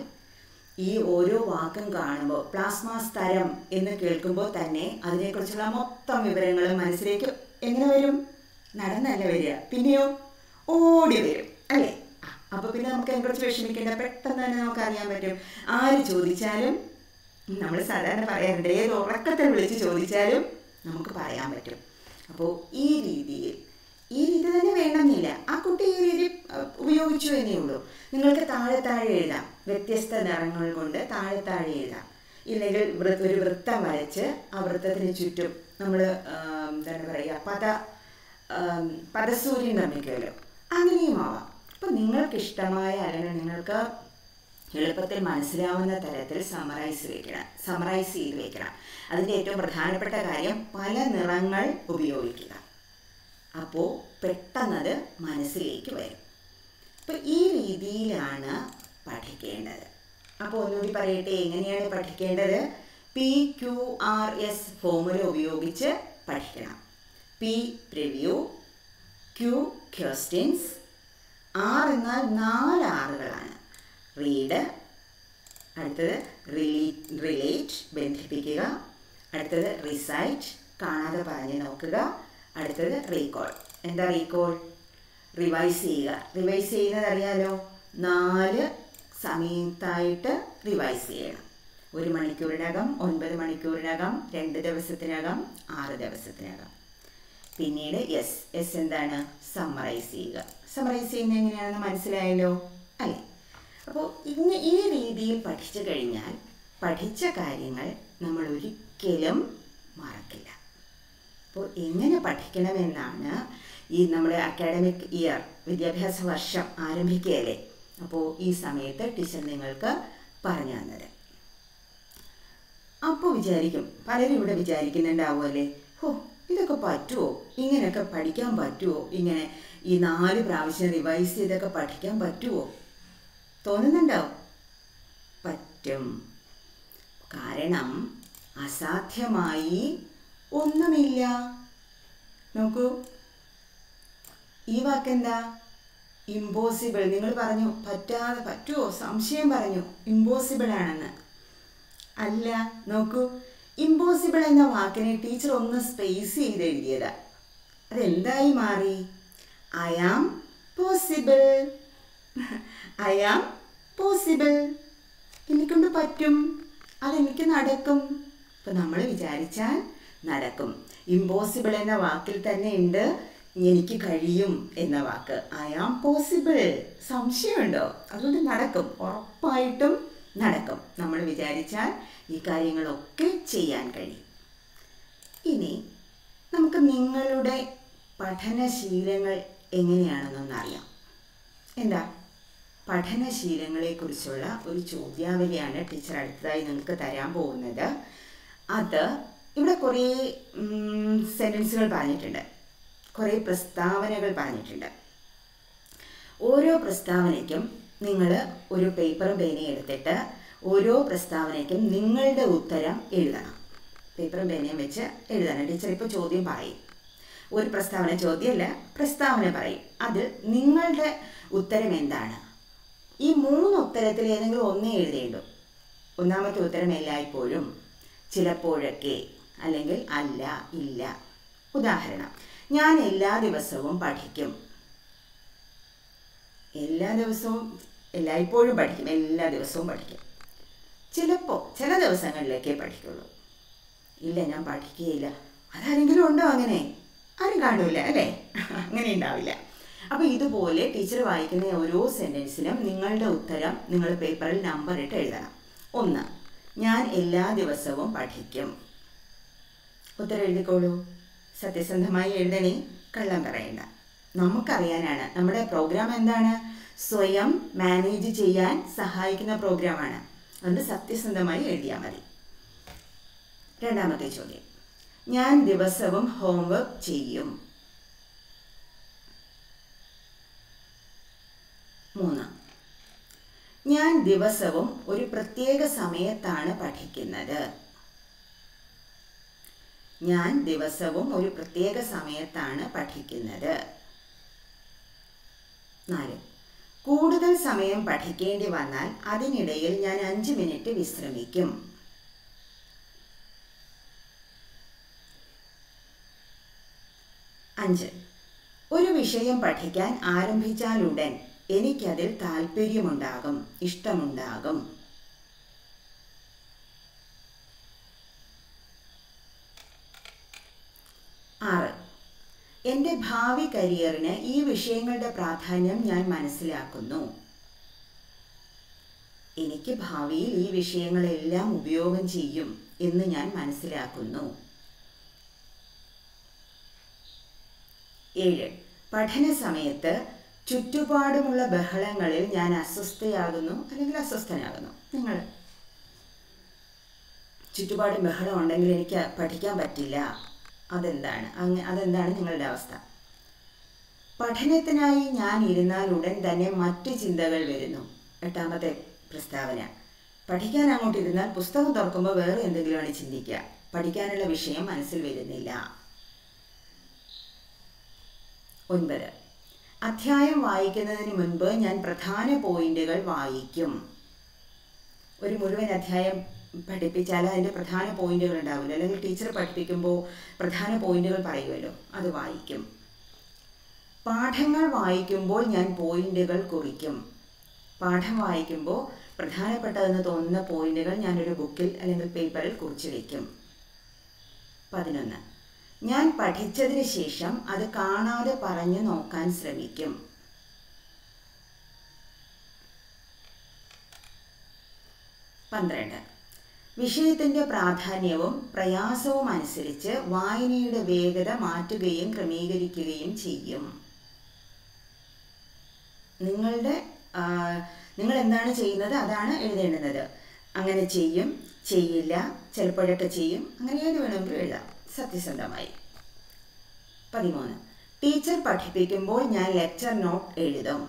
ഈ ഓരോ വാക്കും കാണുമ്പോൾ പ്ലാസ്മ സ്തരം എന്ന് കേൾക്കുമ്പോൾ തന്നെ അതിനെക്കുറിച്ചുള്ള മൊത്തം വിവരങ്ങളും മനസ്സിലേക്ക് എങ്ങനെ വരും നടന്നല്ല വരിക പിന്നെയോ ഓടി വരും അല്ലേ അപ്പോൾ പിന്നെ നമുക്ക് അതിനെക്കുറിച്ച് വിഷമിക്കേണ്ട പെട്ടെന്ന് തന്നെ നമുക്ക് അറിയാൻ പറ്റും ആര് ചോദിച്ചാലും നമ്മൾ സാധാരണ പറയാറുണ്ട് ഏത് ഉറക്കത്തിൽ വിളിച്ച് ചോദിച്ചാലും നമുക്ക് പറയാൻ പറ്റും അപ്പോൾ ഈ രീതിയിൽ ഈ രീതി തന്നെ വേണമെന്നില്ല ആ കുട്ടി ഈ രീതി അഹ്, ഉപയോഗിച്ചു എന്നേ ഉള്ളൂ നിങ്ങൾക്ക് താഴെ താഴെ എഴുതാം വ്യത്യസ്ത നിറങ്ങൾ കൊണ്ട് താഴെ താഴെ എഴുതാം ഇല്ലെങ്കിൽ വൃ- ഒരു വൃത്തം വരച്ച് ആ വൃത്തത്തിന് ചുറ്റും നമ്മൾ എന്താണ് പറയുക പദ ആം, പദസൂര്യൻ നിർമ്മിക്കുമല്ലോ അങ്ങനെയും ആവാം അപ്പം നിങ്ങൾക്ക് ഇഷ്ടമായ അല്ലെങ്കിൽ നിങ്ങൾക്ക് എളുപ്പത്തിൽ മനസ്സിലാവുന്ന തരത്തിൽ സമറൈസ് വെക്കണം സമറൈസ് ചെയ്ത് വെക്കണം അതിൻ്റെ ഏറ്റവും പ്രധാനപ്പെട്ട കാര്യം പല നിറങ്ങൾ ഉപയോഗിക്കുക അപ്പോൾ പെട്ടെന്നത് മനസ്സിലേക്ക് വരും അപ്പോൾ ഈ രീതിയിലാണ് പഠിക്കേണ്ടത് അപ്പോൾ ഒന്നുകൂടി പറയട്ടെ എങ്ങനെയാണ് പഠിക്കേണ്ടത് P Q R S formula ഉപയോഗിച്ച് പഠിക്കണം P preview Q questions R എന്നാൽ നാല് ആറുകളാണ് റീഡ് അടുത്തത് റിലീറ്റ് റിലേറ്റ് ബന്ധിപ്പിക്കുക അടുത്തത് റിസൈറ്റ് കാണാതെ പറഞ്ഞ് നോക്കുക അടുത്തത് റീകോൾ എന്താ റീകോൾ റിവൈസ് ചെയ്യുക റിവൈസ് ചെയ്യുന്നത് അറിയാലോ നാല് സമയത്തായിട്ട് റിവൈസ് ചെയ്യണം ഒരു മണിക്കൂറിനകം ഒൻപത് മണിക്കൂറിനകം രണ്ട് ദിവസത്തിനകം ആറ് ദിവസത്തിനകം പിന്നീട് എസ് എസ് എന്താണ് സമ്മറൈസ് ചെയ്യുക സമ്മറൈസ് ചെയ്യുന്നത് എങ്ങനെയാണെന്ന് മനസ്സിലായല്ലോ അല്ലേ അപ്പോൾ ഇന്ന് ഈ രീതിയിൽ പഠിച്ചു കഴിഞ്ഞാൽ പഠിച്ച കാര്യങ്ങൾ നമ്മൾ ഒരിക്കലും മറക്കില്ല അപ്പോൾ എങ്ങനെ പഠിക്കണമെന്നാണ് ഈ നമ്മുടെ അക്കാഡമിക് ഇയർ വിദ്യാഭ്യാസ വർഷം ആരംഭിക്കുകയല്ലേ അപ്പോൾ ഈ സമയത്ത് ടീച്ചർ നിങ്ങൾക്ക് പറഞ്ഞു തന്നത് അപ്പോൾ വിചാരിക്കും പലരും ഇവിടെ വിചാരിക്കുന്നുണ്ടാവുമല്ലേ ഹോ ഇതൊക്കെ പറ്റുമോ ഇങ്ങനെയൊക്കെ പഠിക്കാൻ പറ്റുമോ ഇങ്ങനെ ഈ നാല് പ്രാവശ്യം റിവൈസ് ചെയ്തൊക്കെ പഠിക്കാൻ പറ്റുമോ തോന്നുന്നുണ്ടോ പറ്റും കാരണം അസാധ്യമായി ഒന്നുമില്ല നോക്കൂ ഈ വാക്കെന്താ ഇമ്പോസിബിൾ നിങ്ങൾ പറഞ്ഞു പറ്റാതെ പറ്റുമോ സംശയം പറഞ്ഞു ഇമ്പോസിബിൾ ആണെന്ന് അല്ല നോക്കൂ ഇമ്പോസിബിൾ എന്ന വാക്കിനെ ടീച്ചർ ഒന്ന് സ്പേസ് ചെയ്ത് എഴുതിയതാ അതെന്തായി മാറി I am possible I am possible എനിക്കൊണ്ട് പറ്റും അതെനിക്ക് നടക്കും അപ്പം നമ്മൾ വിചാരിച്ചാൽ നടക്കും ഇമ്പോസിബിൾ എന്ന വാക്കിൽ തന്നെ ഉണ്ട് എനിക്ക് കഴിയും എന്ന വാക്ക് ഐ ആം പോസിബിൾ സംശയമുണ്ടോ അതുകൊണ്ട് നടക്കും ഉറപ്പായിട്ടും നടക്കും നമ്മൾ വിചാരിച്ചാൽ ഈ കാര്യങ്ങളൊക്കെ ചെയ്യാൻ കഴിയും ഇനി നമുക്ക് നിങ്ങളുടെ പഠനശീലങ്ങൾ എങ്ങനെയാണെന്നൊന്ന് അറിയാം എന്താ പഠനശീലങ്ങളെക്കുറിച്ചുള്ള ഒരു ചോദ്യാവലിയാണ് ടീച്ചർ അടുത്തതായി നിങ്ങൾക്ക് തരാൻ പോകുന്നത് അത് ഇവിടെ കുറേ സെൻറ്റൻസുകൾ പറഞ്ഞിട്ടുണ്ട് കുറേ പ്രസ്താവനകൾ പറഞ്ഞിട്ടുണ്ട് ഓരോ പ്രസ്താവനയ്ക്കും നിങ്ങൾ ഒരു പേപ്പറും പേനയും എടുത്തിട്ട് ഓരോ പ്രസ്താവനയ്ക്കും നിങ്ങളുടെ ഉത്തരം എഴുതണം പേപ്പറും പേനയും വെച്ച് എഴുതണം ടീച്ചർ ഇപ്പോൾ ചോദ്യം പറയും ഒരു പ്രസ്താവന ചോദ്യമല്ല പ്രസ്താവന പറയും അതിൽ നിങ്ങളുടെ ഉത്തരം എന്താണ് ഈ മൂന്ന് ഉത്തരത്തിൽ ഏതെങ്കിലും ഒന്നേ എഴുതേണ്ടു ഒന്നാമത്തെ ഉത്തരം എല്ലായ്പ്പോഴും ചിലപ്പോഴൊക്കെ അല്ലെങ്കിൽ അല്ല ഇല്ല ഉദാഹരണം ഞാൻ എല്ലാ ദിവസവും പഠിക്കും എല്ലാ ദിവസവും എല്ലായ്പ്പോഴും പഠിക്കും എല്ലാ ദിവസവും പഠിക്കും ചിലപ്പോൾ ചില ദിവസങ്ങളിലേക്കേ പഠിക്കുള്ളൂ ഇല്ല ഞാൻ പഠിക്കുകയില്ല അതാരെങ്കിലും ഉണ്ടോ അങ്ങനെ ആരും കാണൂല അല്ലേ അങ്ങനെ ഉണ്ടാവില്ല അപ്പോൾ ഇതുപോലെ ടീച്ചർ വായിക്കുന്ന ഓരോ സെൻറ്റൻസിനും നിങ്ങളുടെ ഉത്തരം നിങ്ങൾ പേപ്പറിൽ നമ്പർ ഇട്ട് എഴുതണം ഒന്ന് ഞാൻ എല്ലാ ദിവസവും പഠിക്കും ഉത്തരം എഴുതിക്കോളൂ സത്യസന്ധമായി എഴുതണേ കള്ളം പറയണ്ട നമുക്കറിയാനാണ് നമ്മുടെ പ്രോഗ്രാം എന്താണ് സ്വയം മാനേജ് ചെയ്യാൻ സഹായിക്കുന്ന പ്രോഗ്രാമാണ് അതുകൊണ്ട് സത്യസന്ധമായി എഴുതിയാൽ മതി രണ്ടാമത്തെ ചോദ്യം ഞാൻ ദിവസവും ഹോംവർക്ക് ചെയ്യും മൂന്ന് ഞാൻ ദിവസവും ഒരു പ്രത്യേക സമയത്താണ് പഠിക്കുന്നത് ഞാൻ ദിവസവും ഒരു പ്രത്യേക സമയത്താണ് പഠിക്കുന്നത് നാല് കൂടുതൽ സമയം പഠിക്കേണ്ടി വന്നാൽ അതിനിടയിൽ ഞാൻ അഞ്ച് മിനിറ്റ് വിശ്രമിക്കും അഞ്ച് ഒരു വിഷയം പഠിക്കാൻ ആരംഭിച്ചാലുടൻ എനിക്കതിൽ താല്പര്യമുണ്ടാകും ഇഷ്ടമുണ്ടാകും ആറ് എൻ്റെ ഭാവി കരിയറിന് ഈ വിഷയങ്ങളുടെ പ്രാധാന്യം ഞാൻ മനസ്സിലാക്കുന്നു എനിക്ക് ഭാവിയിൽ ഈ വിഷയങ്ങളെല്ലാം ഉപയോഗം ചെയ്യും എന്ന് ഞാൻ മനസ്സിലാക്കുന്നു ഏഴ് പഠന സമയത്ത് ചുറ്റുപാടുമുള്ള ബഹളങ്ങളിൽ ഞാൻ അസ്വസ്ഥയാകുന്നു അല്ലെങ്കിൽ അസ്വസ്ഥനാകുന്നു നിങ്ങൾ ചുറ്റുപാടും ബഹളം ഉണ്ടെങ്കിൽ എനിക്ക് പഠിക്കാൻ പറ്റില്ല അതെന്താണ് അങ്ങ അതെന്താണ് നിങ്ങളുടെ അവസ്ഥ പഠനത്തിനായി ഞാൻ ഇരുന്നാൽ ഉടൻ തന്നെ മറ്റു ചിന്തകൾ വരുന്നു എട്ടാമത്തെ പ്രസ്താവന പഠിക്കാൻ അങ്ങോട്ട് ഇരുന്നാൽ പുസ്തകം തുറക്കുമ്പോൾ വേറെ എന്തെങ്കിലുമാണ് ചിന്തിക്കുക പഠിക്കാനുള്ള വിഷയം മനസ്സിൽ വരുന്നില്ല ഒൻപത് അധ്യായം വായിക്കുന്നതിന് മുൻപ് ഞാൻ പ്രധാന പോയിന്റുകൾ വായിക്കും ഒരു മുഴുവൻ അധ്യായം പഠിപ്പിച്ചാൽ അതിൻ്റെ പ്രധാന പോയിന്റുകൾ ഉണ്ടാവില്ല അല്ലെങ്കിൽ ടീച്ചർ പഠിപ്പിക്കുമ്പോൾ പ്രധാന പോയിന്റുകൾ പറയുമല്ലോ അത് വായിക്കും പാഠങ്ങൾ വായിക്കുമ്പോൾ ഞാൻ പോയിന്റുകൾ കുറിക്കും പാഠം വായിക്കുമ്പോൾ പ്രധാനപ്പെട്ടതെന്ന് തോന്നുന്ന പോയിന്റുകൾ ഞാനൊരു ബുക്കിൽ അല്ലെങ്കിൽ പേപ്പറിൽ കുറിച്ച് വയ്ക്കും പതിനൊന്ന് ഞാൻ പഠിച്ചതിന് ശേഷം അത് കാണാതെ പറഞ്ഞു നോക്കാൻ ശ്രമിക്കും പന്ത്രണ്ട് വിഷയത്തിൻ്റെ പ്രാധാന്യവും പ്രയാസവും അനുസരിച്ച് വായനയുടെ വേഗത മാറ്റുകയും ക്രമീകരിക്കുകയും ചെയ്യും നിങ്ങളുടെ നിങ്ങൾ എന്താണ് ചെയ്യുന്നത് അതാണ് എഴുതേണ്ടുന്നത് അങ്ങനെ ചെയ്യും ചെയ്യില്ല ചിലപ്പോഴൊക്കെ ചെയ്യും അങ്ങനെ ഏത് വേണമെങ്കിലും എഴുതാം സത്യസന്ധമായി പതിമൂന്ന് ടീച്ചർ പഠിപ്പിക്കുമ്പോൾ ഞാൻ ലെക്ചർ നോട്ട് എഴുതും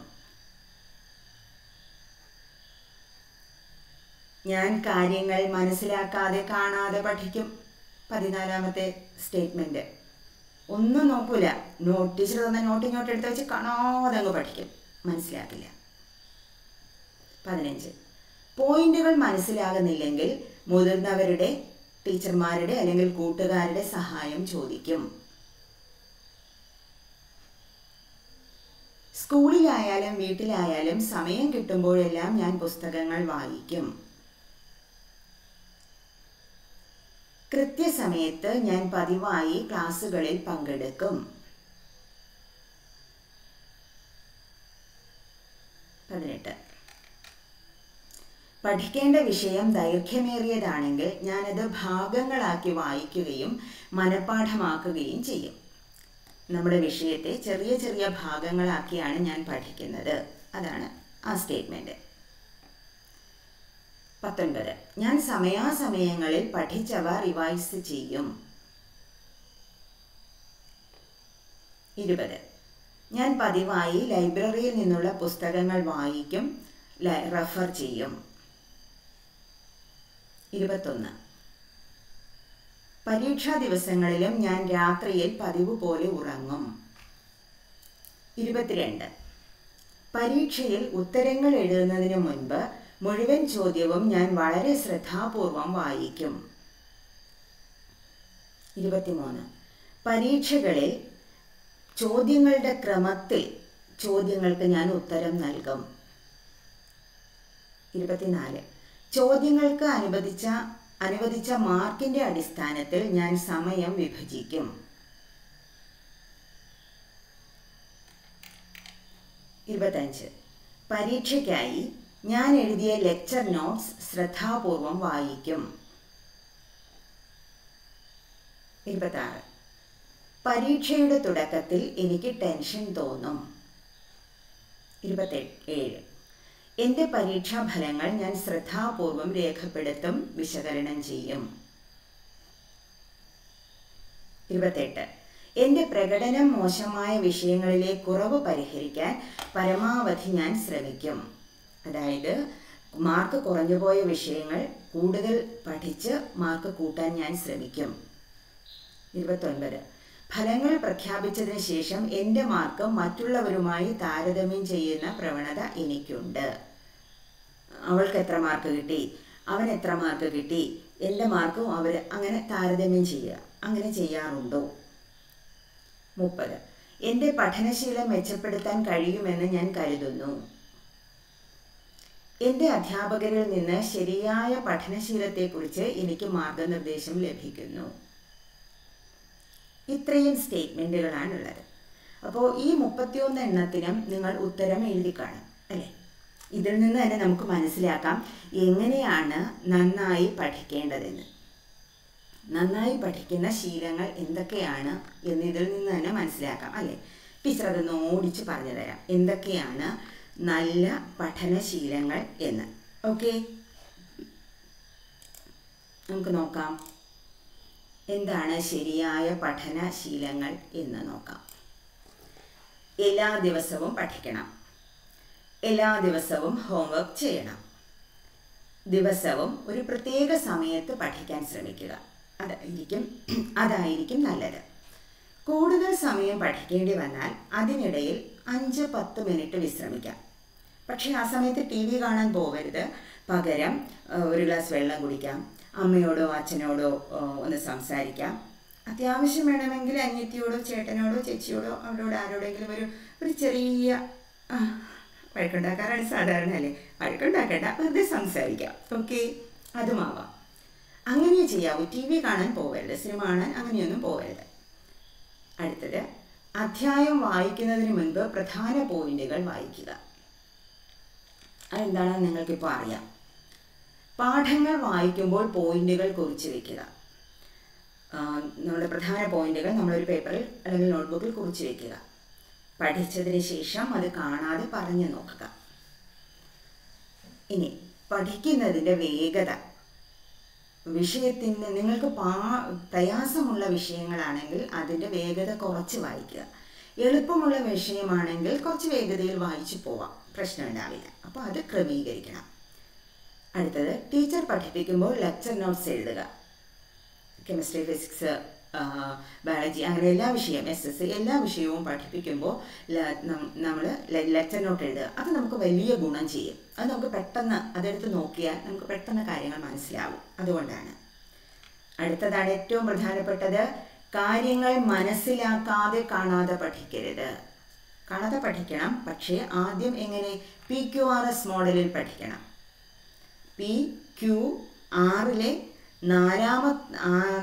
ഞാൻ കാര്യങ്ങൾ മനസ്സിലാക്കാതെ കാണാതെ പഠിക്കും പതിനാലാമത്തെ സ്റ്റേറ്റ്മെൻറ്റ് ഒന്നും നോക്കൂല നോട്ട് ടീച്ചർ തന്ന നോട്ട് ഇങ്ങോട്ട് എടുത്ത് വെച്ച് കാണാതെ അങ്ങ് പഠിക്കും മനസ്സിലാക്കില്ല പതിനഞ്ച് പോയിന്റുകൾ മനസ്സിലാകുന്നില്ലെങ്കിൽ മുതിർന്നവരുടെ ടീച്ചർമാരുടെ അല്ലെങ്കിൽ കൂട്ടുകാരുടെ സഹായം ചോദിക്കും സ്കൂളിലായാലും വീട്ടിലായാലും സമയം കിട്ടുമ്പോഴെല്ലാം ഞാൻ പുസ്തകങ്ങൾ വായിക്കും കൃത്യസമയത്ത് ഞാൻ പതിവായി ക്ലാസ്സുകളിൽ പങ്കെടുക്കും പതിനെട്ട് പഠിക്കേണ്ട വിഷയം ദൈർഘ്യമേറിയതാണെങ്കിൽ ഞാനത് ഭാഗങ്ങളാക്കി വായിക്കുകയും മനഃപ്പാഠമാക്കുകയും ചെയ്യും നമ്മുടെ വിഷയത്തെ ചെറിയ ചെറിയ ഭാഗങ്ങളാക്കിയാണ് ഞാൻ പഠിക്കുന്നത് അതാണ് ആ സ്റ്റേറ്റ്മെൻറ്റ് പത്തൊൻപത് ഞാൻ സമയാസമയങ്ങളിൽ പഠിച്ചവ റിവൈസ് ചെയ്യും ഇരുപത് ഞാൻ പതിവായി ലൈബ്രറിയിൽ നിന്നുള്ള പുസ്തകങ്ങൾ വായിക്കും റെഫർ ചെയ്യും ഇരുപത്തൊന്ന് പരീക്ഷാ ദിവസങ്ങളിലും ഞാൻ രാത്രിയിൽ പതിവ് പോലെ ഉറങ്ങും ഇരുപത്തിരണ്ട് പരീക്ഷയിൽ ഉത്തരങ്ങൾ എഴുതുന്നതിന് മുൻപ് മുഴുവൻ ചോദ്യവും ഞാൻ വളരെ ശ്രദ്ധാപൂർവം വായിക്കും ഇരുപത്തിമൂന്ന് പരീക്ഷകളിൽ ചോദ്യങ്ങളുടെ ക്രമത്തിൽ ചോദ്യങ്ങൾക്ക് ഞാൻ ഉത്തരം നൽകും ഇരുപത്തിനാല് ചോദ്യങ്ങൾക്ക് അനുവദിച്ച അനുവദിച്ച മാർക്കിൻ്റെ അടിസ്ഥാനത്തിൽ ഞാൻ സമയം വിഭജിക്കും ഇരുപത്തഞ്ച് പരീക്ഷയ്ക്കായി ഞാൻ എഴുതിയ ലെക്ചർ നോട്ട്സ് ശ്രദ്ധാപൂർവം വായിക്കും ഇരുപത്താറ് പരീക്ഷയുടെ തുടക്കത്തിൽ എനിക്ക് ടെൻഷൻ തോന്നും ഇരുപത്തെട്ട് ഏഴ് എൻ്റെ പരീക്ഷാ ഫലങ്ങൾ ഞാൻ ശ്രദ്ധാപൂർവം രേഖപ്പെടുത്തും വിശകലനം ചെയ്യും ഇരുപത്തെട്ട് എൻ്റെ പ്രകടനം മോശമായ വിഷയങ്ങളിലെ കുറവ് പരിഹരിക്കാൻ പരമാവധി ഞാൻ ശ്രമിക്കും അതായത് മാർക്ക് കുറഞ്ഞുപോയ വിഷയങ്ങൾ കൂടുതൽ പഠിച്ച് മാർക്ക് കൂട്ടാൻ ഞാൻ ശ്രമിക്കും ഇരുപത്തൊൻപത് ഫലങ്ങൾ പ്രഖ്യാപിച്ചതിന് ശേഷം എൻ്റെ മാർക്ക് മറ്റുള്ളവരുമായി താരതമ്യം ചെയ്യുന്ന പ്രവണത എനിക്കുണ്ട് അവൾക്ക് എത്ര മാർക്ക് കിട്ടി അവൻ എത്ര മാർക്ക് കിട്ടി എൻ്റെ മാർക്കും അവർ അങ്ങനെ താരതമ്യം ചെയ്യുക അങ്ങനെ ചെയ്യാറുണ്ടോ മുപ്പത് എൻ്റെ പഠനശീലം മെച്ചപ്പെടുത്താൻ കഴിയുമെന്ന് ഞാൻ കരുതുന്നു എൻ്റെ അധ്യാപകരിൽ നിന്ന് ശരിയായ പഠനശീലത്തെക്കുറിച്ച് എനിക്ക് മാർഗനിർദ്ദേശം ലഭിക്കുന്നു ഇത്രയും സ്റ്റേറ്റ്മെൻറ്റുകളാണുള്ളത് അപ്പോൾ ഈ മുപ്പത്തിയൊന്ന് എണ്ണത്തിനും നിങ്ങൾ ഉത്തരം എഴുതി കാണും അല്ലേ ഇതിൽ നിന്ന് തന്നെ നമുക്ക് മനസ്സിലാക്കാം എങ്ങനെയാണ് നന്നായി പഠിക്കേണ്ടതെന്ന് നന്നായി പഠിക്കുന്ന ശീലങ്ങൾ എന്തൊക്കെയാണ് എന്ന് ഇതിൽ നിന്ന് തന്നെ മനസ്സിലാക്കാം അല്ലേ ടീച്ചർ അതൊന്ന് ഓടിച്ച് പറഞ്ഞു തരാം എന്തൊക്കെയാണ് നല്ല പഠനശീലങ്ങൾ എന്ന് ഓക്കെ നമുക്ക് നോക്കാം എന്താണ് ശരിയായ പഠനശീലങ്ങൾ എന്ന് നോക്കാം എല്ലാ ദിവസവും പഠിക്കണം എല്ലാ ദിവസവും ഹോംവർക്ക് ചെയ്യണം ദിവസവും ഒരു പ്രത്യേക സമയത്ത് പഠിക്കാൻ ശ്രമിക്കുക അതായിരിക്കും അതായിരിക്കും നല്ലത് കൂടുതൽ സമയം പഠിക്കേണ്ടി വന്നാൽ അതിനിടയിൽ അഞ്ച് പത്ത് മിനിറ്റ് വിശ്രമിക്കാം പക്ഷേ ആ സമയത്ത് ടി വി കാണാൻ പോകരുത് പകരം ഒരു ഗ്ലാസ് വെള്ളം കുടിക്കാം അമ്മയോടോ അച്ഛനോടോ ഒന്ന് സംസാരിക്കാം അത്യാവശ്യം വേണമെങ്കിൽ അനിയത്തിയോടോ ചേട്ടനോടോ ചേച്ചിയോടോ അവരോട് ആരോടെങ്കിലും ഒരു ഒരു ചെറിയ വഴക്കുണ്ടാക്കാറാണ് സാധാരണ അല്ലേ വഴക്കുണ്ടാക്കണ്ട വെറുതെ സംസാരിക്കാം ഓക്കെ അതുമാവാം അങ്ങനെ ചെയ്യാവൂ ടി വി കാണാൻ പോകരുത് സിനിമ കാണാൻ അങ്ങനെയൊന്നും പോകരുത് അടുത്തത് അധ്യായം വായിക്കുന്നതിന് മുൻപ് പ്രധാന പോയിന്റുകൾ വായിക്കുക അതെന്താണെന്ന് നിങ്ങൾക്കിപ്പോൾ അറിയാം പാഠങ്ങൾ വായിക്കുമ്പോൾ പോയിന്റുകൾ കുറിച്ച് വെക്കുക നമ്മുടെ പ്രധാന പോയിന്റുകൾ നമ്മളൊരു പേപ്പറിൽ അല്ലെങ്കിൽ നോട്ട്ബുക്കിൽ കുറിച്ച് വെക്കുക പഠിച്ചതിന് ശേഷം അത് കാണാതെ പറഞ്ഞു നോക്കുക ഇനി പഠിക്കുന്നതിൻ്റെ വേഗത വിഷയത്തിൻ്റെ നിങ്ങൾക്ക് പാ പ്രയാസമുള്ള വിഷയങ്ങളാണെങ്കിൽ അതിൻ്റെ വേഗത കുറച്ച് വായിക്കുക എളുപ്പമുള്ള വിഷയമാണെങ്കിൽ കുറച്ച് വേഗതയിൽ വായിച്ചു പോവാം പ്രശ്നമുണ്ടാവില്ല അപ്പോൾ അത് ക്രമീകരിക്കണം അടുത്തത് ടീച്ചർ പഠിപ്പിക്കുമ്പോൾ ലെക്ചർ നോട്ട്സ് എഴുതുക കെമിസ്ട്രി ഫിസിക്സ് ബയോളജി അങ്ങനെ എല്ലാ വിഷയം എസ് എസ് എല്ലാ വിഷയവും പഠിപ്പിക്കുമ്പോൾ നമ്മൾ ലെക്ചർ നോട്ട് എഴുതുക അത് നമുക്ക് വലിയ ഗുണം ചെയ്യും അത് നമുക്ക് പെട്ടെന്ന് അതെടുത്ത് നോക്കിയാൽ നമുക്ക് പെട്ടെന്ന് കാര്യങ്ങൾ മനസ്സിലാവും അതുകൊണ്ടാണ് അടുത്തതാണ് ഏറ്റവും പ്രധാനപ്പെട്ടത് കാര്യങ്ങൾ മനസ്സിലാക്കാതെ കാണാതെ പഠിക്കരുത് കാണാതെ പഠിക്കണം പക്ഷേ ആദ്യം എങ്ങനെ പി ക്യു ആർ എസ് മോഡലിൽ പഠിക്കണം പി ക്യു ആറിലെ നാലാമത്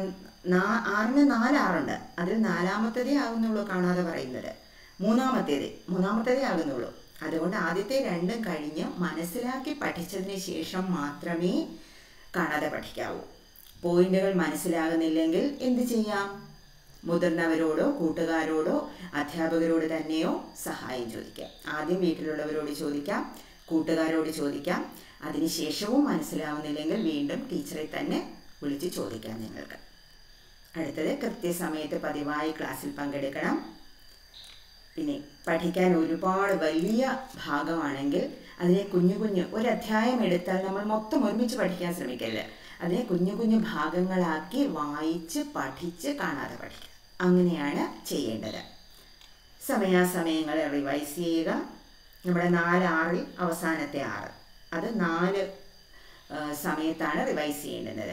ആറിന് നാലാറുണ്ട് അതിൽ നാലാമത്തതേ ആകുന്നുള്ളൂ കാണാതെ പറയുന്നത് മൂന്നാമത്തേത് മൂന്നാമത്തേതേ ആകുന്നുള്ളൂ അതുകൊണ്ട് ആദ്യത്തെ രണ്ടും കഴിഞ്ഞ് മനസ്സിലാക്കി പഠിച്ചതിന് ശേഷം മാത്രമേ കാണാതെ പഠിക്കാവൂ പോയിന്റുകൾ മനസ്സിലാകുന്നില്ലെങ്കിൽ എന്ത് ചെയ്യാം മുതിർന്നവരോടോ കൂട്ടുകാരോടോ അധ്യാപകരോട് തന്നെയോ സഹായം ചോദിക്കാം ആദ്യം വീട്ടിലുള്ളവരോട് ചോദിക്കാം കൂട്ടുകാരോട് ചോദിക്കാം അതിനുശേഷവും മനസ്സിലാവുന്നില്ലെങ്കിൽ വീണ്ടും ടീച്ചറെ തന്നെ വിളിച്ച് ചോദിക്കാം നിങ്ങൾക്ക് അടുത്തത് കൃത്യസമയത്ത് പതിവായി ക്ലാസ്സിൽ പങ്കെടുക്കണം പിന്നെ പഠിക്കാൻ ഒരുപാട് വലിയ ഭാഗമാണെങ്കിൽ അതിനെ കുഞ്ഞു കുഞ്ഞു ഒരു അധ്യായം എടുത്താൽ നമ്മൾ മൊത്തം ഒരുമിച്ച് പഠിക്കാൻ ശ്രമിക്കരുത് അതിനെ കുഞ്ഞു കുഞ്ഞു ഭാഗങ്ങളാക്കി വായിച്ച് പഠിച്ച് കാണാതെ പഠിക്കുക അങ്ങനെയാണ് ചെയ്യേണ്ടത് സമയാസമയങ്ങളെ റിവൈസ് ചെയ്യുക നമ്മുടെ നാലാറിൽ അവസാനത്തെ ആറ് അത് നാല് സമയത്താണ് റിവൈസ് ചെയ്യേണ്ടുന്നത്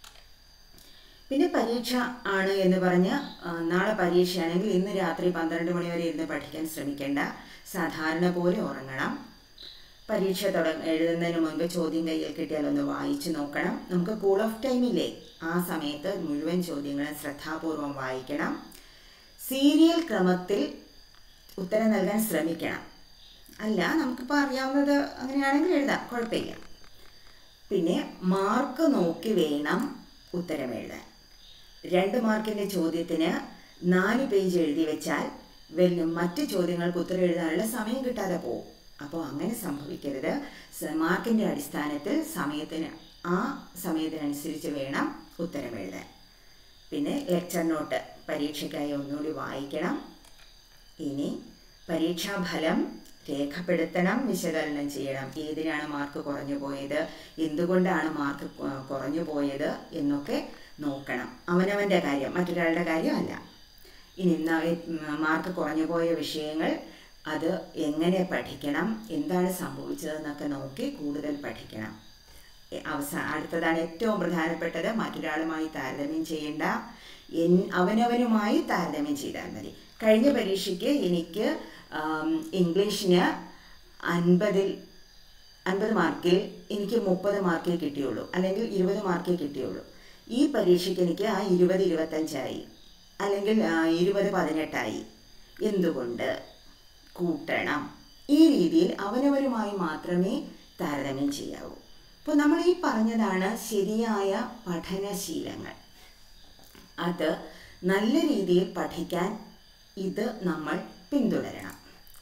പിന്നെ പരീക്ഷ ആണ് എന്ന് പറഞ്ഞ് നാളെ പരീക്ഷയാണെങ്കിൽ ഇന്ന് രാത്രി പന്ത്രണ്ട് മണി വരെ ഇരുന്ന് പഠിക്കാൻ ശ്രമിക്കേണ്ട സാധാരണ പോലെ ഉറങ്ങണം പരീക്ഷ തുടങ്ങ എഴുതുന്നതിന് മുൻപ് ചോദ്യം കയ്യിൽ കിട്ടിയാൽ ഒന്ന് വായിച്ചു നോക്കണം നമുക്ക് കൂൾ ഓഫ് ടൈമില്ലേ ആ സമയത്ത് മുഴുവൻ ചോദ്യങ്ങളും ശ്രദ്ധാപൂർവം വായിക്കണം സീരിയൽ ക്രമത്തിൽ ഉത്തരം നൽകാൻ ശ്രമിക്കണം അല്ല നമുക്കിപ്പോൾ അറിയാവുന്നത് അങ്ങനെയാണെങ്കിൽ എഴുതാം കുഴപ്പമില്ല പിന്നെ മാർക്ക് നോക്കി വേണം ഉത്തരം എഴുതാൻ രണ്ട് മാർക്കിൻ്റെ ചോദ്യത്തിന് നാല് പേജ് എഴുതി വെച്ചാൽ വലിയ മറ്റ് ചോദ്യങ്ങൾക്ക് ഉത്തരം എഴുതാനുള്ള സമയം കിട്ടാതെ പോകും അപ്പോൾ അങ്ങനെ സംഭവിക്കരുത് സ- മാർക്കിൻ്റെ അടിസ്ഥാനത്തിൽ സമയത്തിന് ആ സമയത്തിനനുസരിച്ച് വേണം ഉത്തരം എഴുതാൻ പിന്നെ ലെക്ചർ നോട്ട് പരീക്ഷയ്ക്കായി ഒന്നുകൂടി വായിക്കണം ഇനി പരീക്ഷാഫലം രേഖപ്പെടുത്തണം വിശകലനം ചെയ്യണം ഏതിനാണ് മാർക്ക് കുറഞ്ഞു പോയത് എന്തുകൊണ്ടാണ് മാർക്ക് കൊ- കുറഞ്ഞു പോയത് എന്നൊക്കെ നോക്കണം അവനവൻ്റെ കാര്യം മറ്റൊരാളുടെ കാര്യമല്ല ഇനി ന- ഉം, മാർക്ക് കുറഞ്ഞു പോയ വിഷയങ്ങൾ അത് എങ്ങനെ പഠിക്കണം എന്താണ് സംഭവിച്ചതെന്നൊക്കെ നോക്കി കൂടുതൽ പഠിക്കണം എ- അവസാന അടുത്തതാണ് ഏറ്റവും പ്രധാനപ്പെട്ടത് മറ്റൊരാളുമായി താരതമ്യം ചെയ്യേണ്ട എൻ അവനവനുമായി താരതമ്യം ചെയ്താൽ മതി കഴിഞ്ഞ പരീക്ഷയ്ക്ക് എനിക്ക് ആം, ഇംഗ്ലീഷിന് അൻപതിൽ അൻപത് മാർക്കിൽ എനിക്ക് മുപ്പത് മാർക്കേ കിട്ടിയുള്ളൂ അല്ലെങ്കിൽ ഇരുപത് മാർക്കേ കിട്ടിയുള്ളൂ ഈ പരീക്ഷയ്ക്ക് എനിക്ക് ആ ഇരുപത് ഇരുപത്തഞ്ചായി അല്ലെങ്കിൽ ആ, ഇരുപത് പതിനെട്ടായി എന്തുകൊണ്ട് കൂട്ടണം ഈ രീതിയിൽ അവനവരുമായി മാത്രമേ താരതമ്യം ചെയ്യാവൂ അപ്പോൾ നമ്മൾ ഈ പറഞ്ഞതാണ് ശരിയായ പഠനശീലങ്ങൾ അത് നല്ല രീതിയിൽ പഠിക്കാൻ ഇത് നമ്മൾ പിന്തുടരണം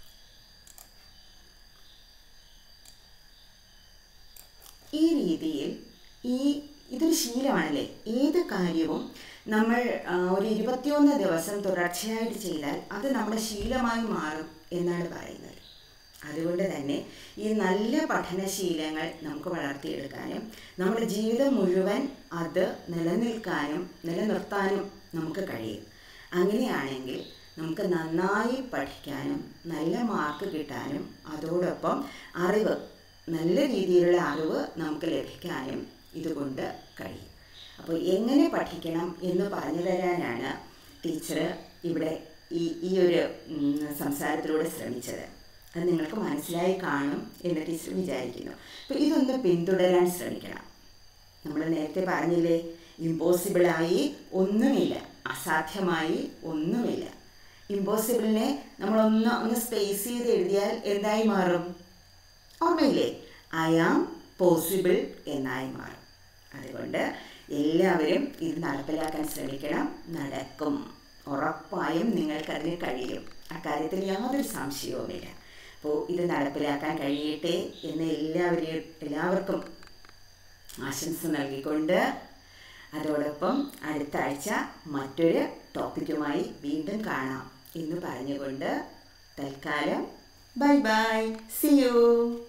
ഈ രീതിയിൽ ഈ ഇതൊരു ശീലമാണല്ലേ ഏത് കാര്യവും നമ്മൾ ആ, ഒരു ഇരുപത്തിയൊന്ന് ദിവസം തുടർച്ചയായിട്ട് ചെയ്താൽ അത് നമ്മുടെ ശീലമായി മാറും എന്നാണ് പറയുന്നത് അതുകൊണ്ട് തന്നെ ഈ നല്ല പഠനശീലങ്ങൾ നമുക്ക് വളർത്തിയെടുക്കാനും നമ്മുടെ ജീവിതം മുഴുവൻ അത് നിലനിൽക്കാനും നിലനിർത്താനും നമുക്ക് കഴിയും അങ്ങനെയാണെങ്കിൽ നമുക്ക് നന്നായി പഠിക്കാനും നല്ല മാർക്ക് കിട്ടാനും അതോടൊപ്പം അറിവ് നല്ല രീതിയിലുള്ള അറിവ് നമുക്ക് ലഭിക്കാനും ഇതുകൊണ്ട് കഴിയും അപ്പോൾ എങ്ങനെ പഠിക്കണം എന്ന് പറഞ്ഞു തരാനാണ് ടീച്ചർ ഇവിടെ ഈ ഈ ഒരു ഉം, സംസാരത്തിലൂടെ ശ്രമിച്ചത് അത് നിങ്ങൾക്ക് മനസ്സിലായി കാണും എന്ന് ടീച്ചർ വിചാരിക്കുന്നു അപ്പോൾ ഇതൊന്ന് പിന്തുടരാൻ ശ്രമിക്കണം നമ്മൾ നേരത്തെ പറഞ്ഞില്ലേ ഇമ്പോസിബിളായി ഒന്നുമില്ല അസാധ്യമായി ഒന്നുമില്ല ഇമ്പോസിബിളിനെ നമ്മളൊന്ന് ഒന്ന് സ്പേസ് ചെയ്ത് എഴുതിയാൽ എന്തായി മാറും ഓർമ്മയില്ലേ ഐ ആം പോസിബിൾ എന്നായി മാറും അതുകൊണ്ട് എല്ലാവരും ഇത് നടപ്പിലാക്കാൻ ശ്രമിക്കണം നടക്കും ഉറപ്പായും നിങ്ങൾക്കതിന് കഴിയും അക്കാര്യത്തിൽ യാതൊരു സംശയവുമില്ല അപ്പോൾ ഇത് നടപ്പിലാക്കാൻ കഴിയട്ടെ എന്ന് എല്ലാവരെയും എല്ലാവർക്കും ആശംസ നൽകിക്കൊണ്ട് അതോടൊപ്പം അടുത്ത ആഴ്ച മറ്റൊരു ടോപ്പിക്കുമായി വീണ്ടും കാണാം എന്ന് പറഞ്ഞുകൊണ്ട് തൽക്കാലം ബൈ ബൈ സി യു